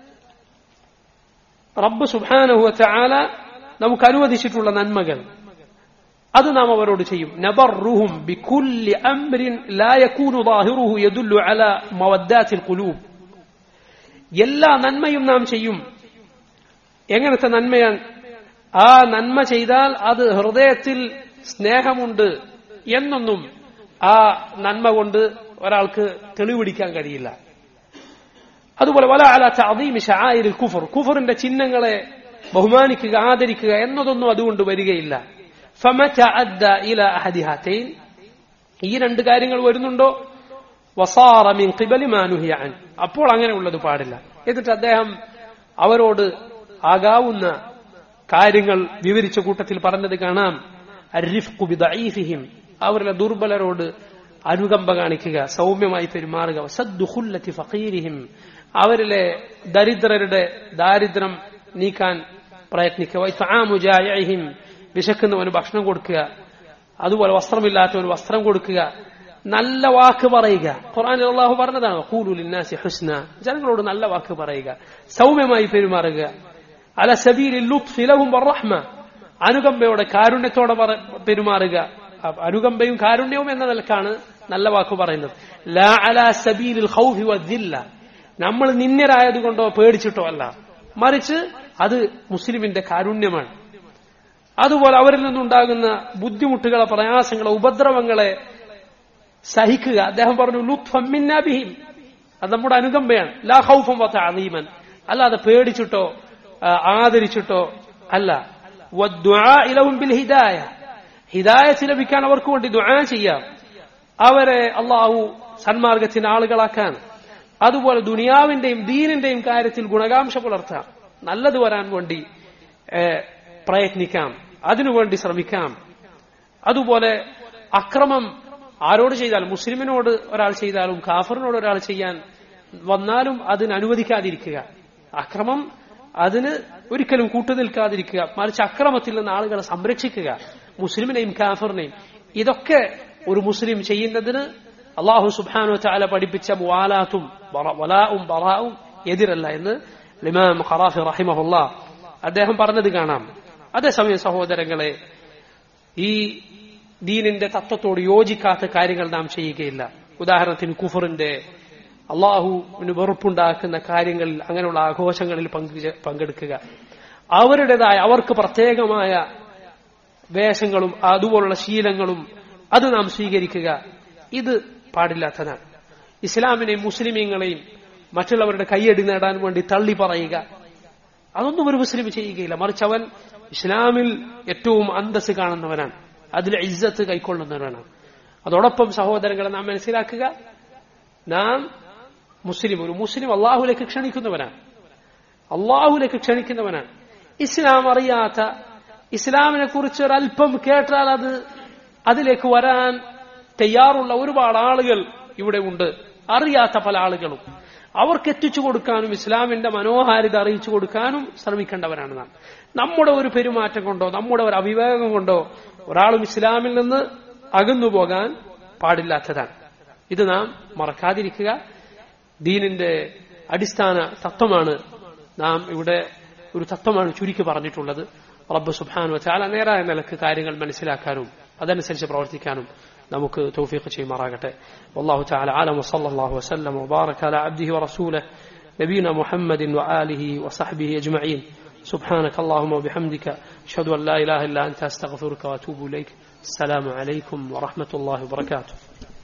റബ്ബ് സുബാനഹു ചാല നമുക്ക് അനുവദിച്ചിട്ടുള്ള നന്മകൾ അത് നാം അവരോട് ചെയ്യും നബറുഹും ബികുല്ലി അംരിൻ ലാ യകൂനു ളാഹിറുഹു യദുല്ലു അല മവദ്ദാത്തിൽ ഖുലൂബ് എല്ലാ നന്മയും നാം ചെയ്യും എങ്ങനത്തെ നന്മയാണ് ആ നന്മ ചെയ്താൽ അത് ഹൃദയത്തിൽ സ്നേഹമുണ്ട് എന്നൊന്നും ആ നന്മ കൊണ്ട് ഒരാൾക്ക് തെളിവിടിക്കാൻ കഴിയില്ല അതുപോലെ വല അല തഅദീമി ശആയിരിൽ കുഫർ കുഫറിന്റെ ചിഹ്നങ്ങളെ ബഹുമാനിക്കുക ആദരിക്കുക എന്നതൊന്നും അതുകൊണ്ട് വരികയില്ല ഫമത അദ്ദ ഇല അഹദി ഹാതൈൻ ഈ രണ്ട് കാര്യങ്ങൾ വരുന്നുണ്ടോ വസാറ മിൻ ഖിബലി മാ നുഹിയ അൻ അപ്പോൾ അങ്ങനെയുള്ളത് പാടില്ല എന്നിട്ട് അദ്ദേഹം അവരോട് ആകാവുന്ന കാര്യങ്ങൾ വിവരിച്ച കൂട്ടത്തിൽ പറഞ്ഞത് കാണാം അരിഫ്കു ബിദഈഫിഹിം അവരിലെ ദുർബലരോട് അനുകമ്പ കാണിക്കുക സൗമ്യമായി പെരുമാറുക സദ്ദുഖുല്ലത്തി ഫഖീരിഹിം അവരിലെ ദരിദ്രരുടെ ദാരിദ്ര്യം നീക്കാൻ പ്രയത്നിക്കുക വൈത്ആമു ജായിഹിം വിശക്കുന്നവന് ഭക്ഷണം കൊടുക്കുക അതുപോലെ വസ്ത്രമില്ലാത്തവന് വസ്ത്രം കൊടുക്കുക നല്ല വാക്ക് പറയുക ഖുർആനിൽ അള്ളാഹു പറഞ്ഞതാണ് ഖൂലു ലിന്നാസി ഹുസ്ന ജനങ്ങളോട് നല്ല വാക്ക് പറയുക സൗമ്യമായി പെരുമാറുക അല സബീലിൽ ലുത്ഫി ലഹും വറഹ്മ അനുകമ്പയോടെ കാരുണ്യത്തോടെ പെരുമാറുക അനുകമ്പയും കാരുണ്യവും എന്ന നിലക്കാണ് നല്ല വാക്ക് പറയുന്നത് ലാ അല സബീലിൽ ഖൗഫി വദ്ദില്ല നമ്മൾ നിന്ദരായതുകൊണ്ടോ പേടിച്ചിട്ടോ അല്ല മറിച്ച് അത് മുസ്ലിമിന്റെ കാരുണ്യമാണ് അതുപോലെ അവരിൽ നിന്നുണ്ടാകുന്ന ബുദ്ധിമുട്ടുകളെ പ്രയാസങ്ങളെ ഉപദ്രവങ്ങളെ സഹിക്കുക അദ്ദേഹം പറഞ്ഞു ലുത്ഫമ്മിന്നാബിഹിം അത് നമ്മുടെ അനുകമ്പയാണ് ലാ ഹൗഫം വത്ത അലീമൻ അല്ലാതെ പേടിച്ചിട്ടോ ആ, ആദരിച്ചിട്ടോ അല്ല വദ്ദുആ ഇലഹും ബിൽ ഹിദായ ഹിദായത്ത് ലഭിക്കാൻ അവർക്ക് വേണ്ടി ദുആ ചെയ്യാം അവരെ അള്ളാഹു സന്മാർഗത്തിന്റെ ആളുകളാക്കാൻ അതുപോലെ ദുനിയാവിന്റെയും ദീനിന്റെയും കാര്യത്തിൽ ഗുണകാംക്ഷ പുലർത്താം നല്ലത് വരാൻ വേണ്ടി ഏ, പ്രയത്നിക്കാം അതിനുവേണ്ടി ശ്രമിക്കാം അതുപോലെ അക്രമം ആരോട് ചെയ്താലും മുസ്ലിമിനോട് ഒരാൾ ചെയ്താലും കാഫറിനോട് ഒരാൾ ചെയ്യാൻ വന്നാലും അതിന് അനുവദിക്കാതിരിക്കുക അക്രമം അതിന് ഒരിക്കലും കൂട്ടുനിൽക്കാതിരിക്കുക മറിച്ച് അക്രമത്തിൽ നിന്ന് ആളുകളെ സംരക്ഷിക്കുക മുസ്ലിമിനെയും കാഫറിനെയും ഇതൊക്കെ ഒരു മുസ്ലിം ചെയ്യുന്നതിന് അള്ളാഹു സുബാനു ചാല പഠിപ്പിച്ച മുവാലാത്തും ബറ- വലാവും ബറാവും എതിരല്ല എന്ന് ലിമാം ഖറാഫി റഹിമഹുല്ല അദ്ദേഹം പറഞ്ഞത് കാണാം അതേസമയം സഹോദരങ്ങളെ ഈ ദീനിന്റെ തത്വത്തോട് യോജിക്കാത്ത കാര്യങ്ങൾ നാം ചെയ്യുകയില്ല ഉദാഹരണത്തിന് കുഫറിന്റെ അള്ളാഹുവിന് വെറുപ്പുണ്ടാക്കുന്ന കാര്യങ്ങളിൽ അങ്ങനെയുള്ള ആഘോഷങ്ങളിൽ പങ്കു പങ്കെടുക്കുക അവരുടേതായ അവർക്ക് പ്രത്യേകമായ വേഷങ്ങളും അതുപോലുള്ള ശീലങ്ങളും അത് നാം സ്വീകരിക്കുക ഇത് പാടില്ലാത്തതാണ് ഇസ്ലാമിനെയും മുസ്ലിമീങ്ങളെയും മറ്റുള്ളവരുടെ കൈയടി നേടാൻ വേണ്ടി തള്ളി പറയുക അതൊന്നും ഒരു മുസ്ലിം ചെയ്യുകയില്ല മറിച്ച് അവൻ ഇസ്ലാമിൽ ഏറ്റവും അന്തസ് കാണുന്നവനാണ് അതിൽ ഇജ്ജത്ത് കൈക്കൊള്ളുന്നവനാണ് അതോടൊപ്പം സഹോദരങ്ങളെ നാം മനസ്സിലാക്കുക നാം മുസ്ലിം ഒരു മുസ്ലിം അള്ളാഹുലേക്ക് ക്ഷണിക്കുന്നവനാണ് അള്ളാഹുലേക്ക് ക്ഷണിക്കുന്നവനാണ് ഇസ്ലാം അറിയാത്ത ഇസ്ലാമിനെ കുറിച്ച് ഒരല്പം കേട്ടാൽ അത് അതിലേക്ക് വരാൻ തയ്യാറുള്ള ഒരുപാട് ആളുകൾ ഇവിടെ ഉണ്ട് അറിയാത്ത പല ആളുകളും അവർക്ക് എത്തിച്ചു കൊടുക്കാനും ഇസ്ലാമിന്റെ മനോഹാരിത അറിയിച്ചു കൊടുക്കാനും ശ്രമിക്കേണ്ടവരാണ് നാം നമ്മുടെ ഒരു പെരുമാറ്റം കൊണ്ടോ നമ്മുടെ ഒരു അവിവേകം കൊണ്ടോ ഒരാളും ഇസ്ലാമിൽ നിന്ന് അകന്നു പോകാൻ പാടില്ലാത്തതാണ് ഇത് നാം മറക്കാതിരിക്കുക ദീനിന്റെ അടിസ്ഥാന തത്വമാണ് നാം ഇവിടെ ഒരു തത്വമാണ് ചുരുക്കി പറഞ്ഞിട്ടുള്ളത് റബ്ബ് സുബാനു ചാല നേരായ നിലക്ക് കാര്യങ്ങൾ മനസ്സിലാക്കാനും അതനുസരിച്ച് പ്രവർത്തിക്കാനും നമുക്ക് തൗഫീഖ് ചെയ്യുമാറാകട്ടെ والله تعالى عالم وصلى الله وسلم وبارك على عبده ورسوله نبينا محمد وآله وصحبه أجمعين سبحانك اللهم وبحمدك أشهد أن لا إله إلا أنت أستغفرك وأتوب إليك السلام عليكم ورحمة الله وبركاته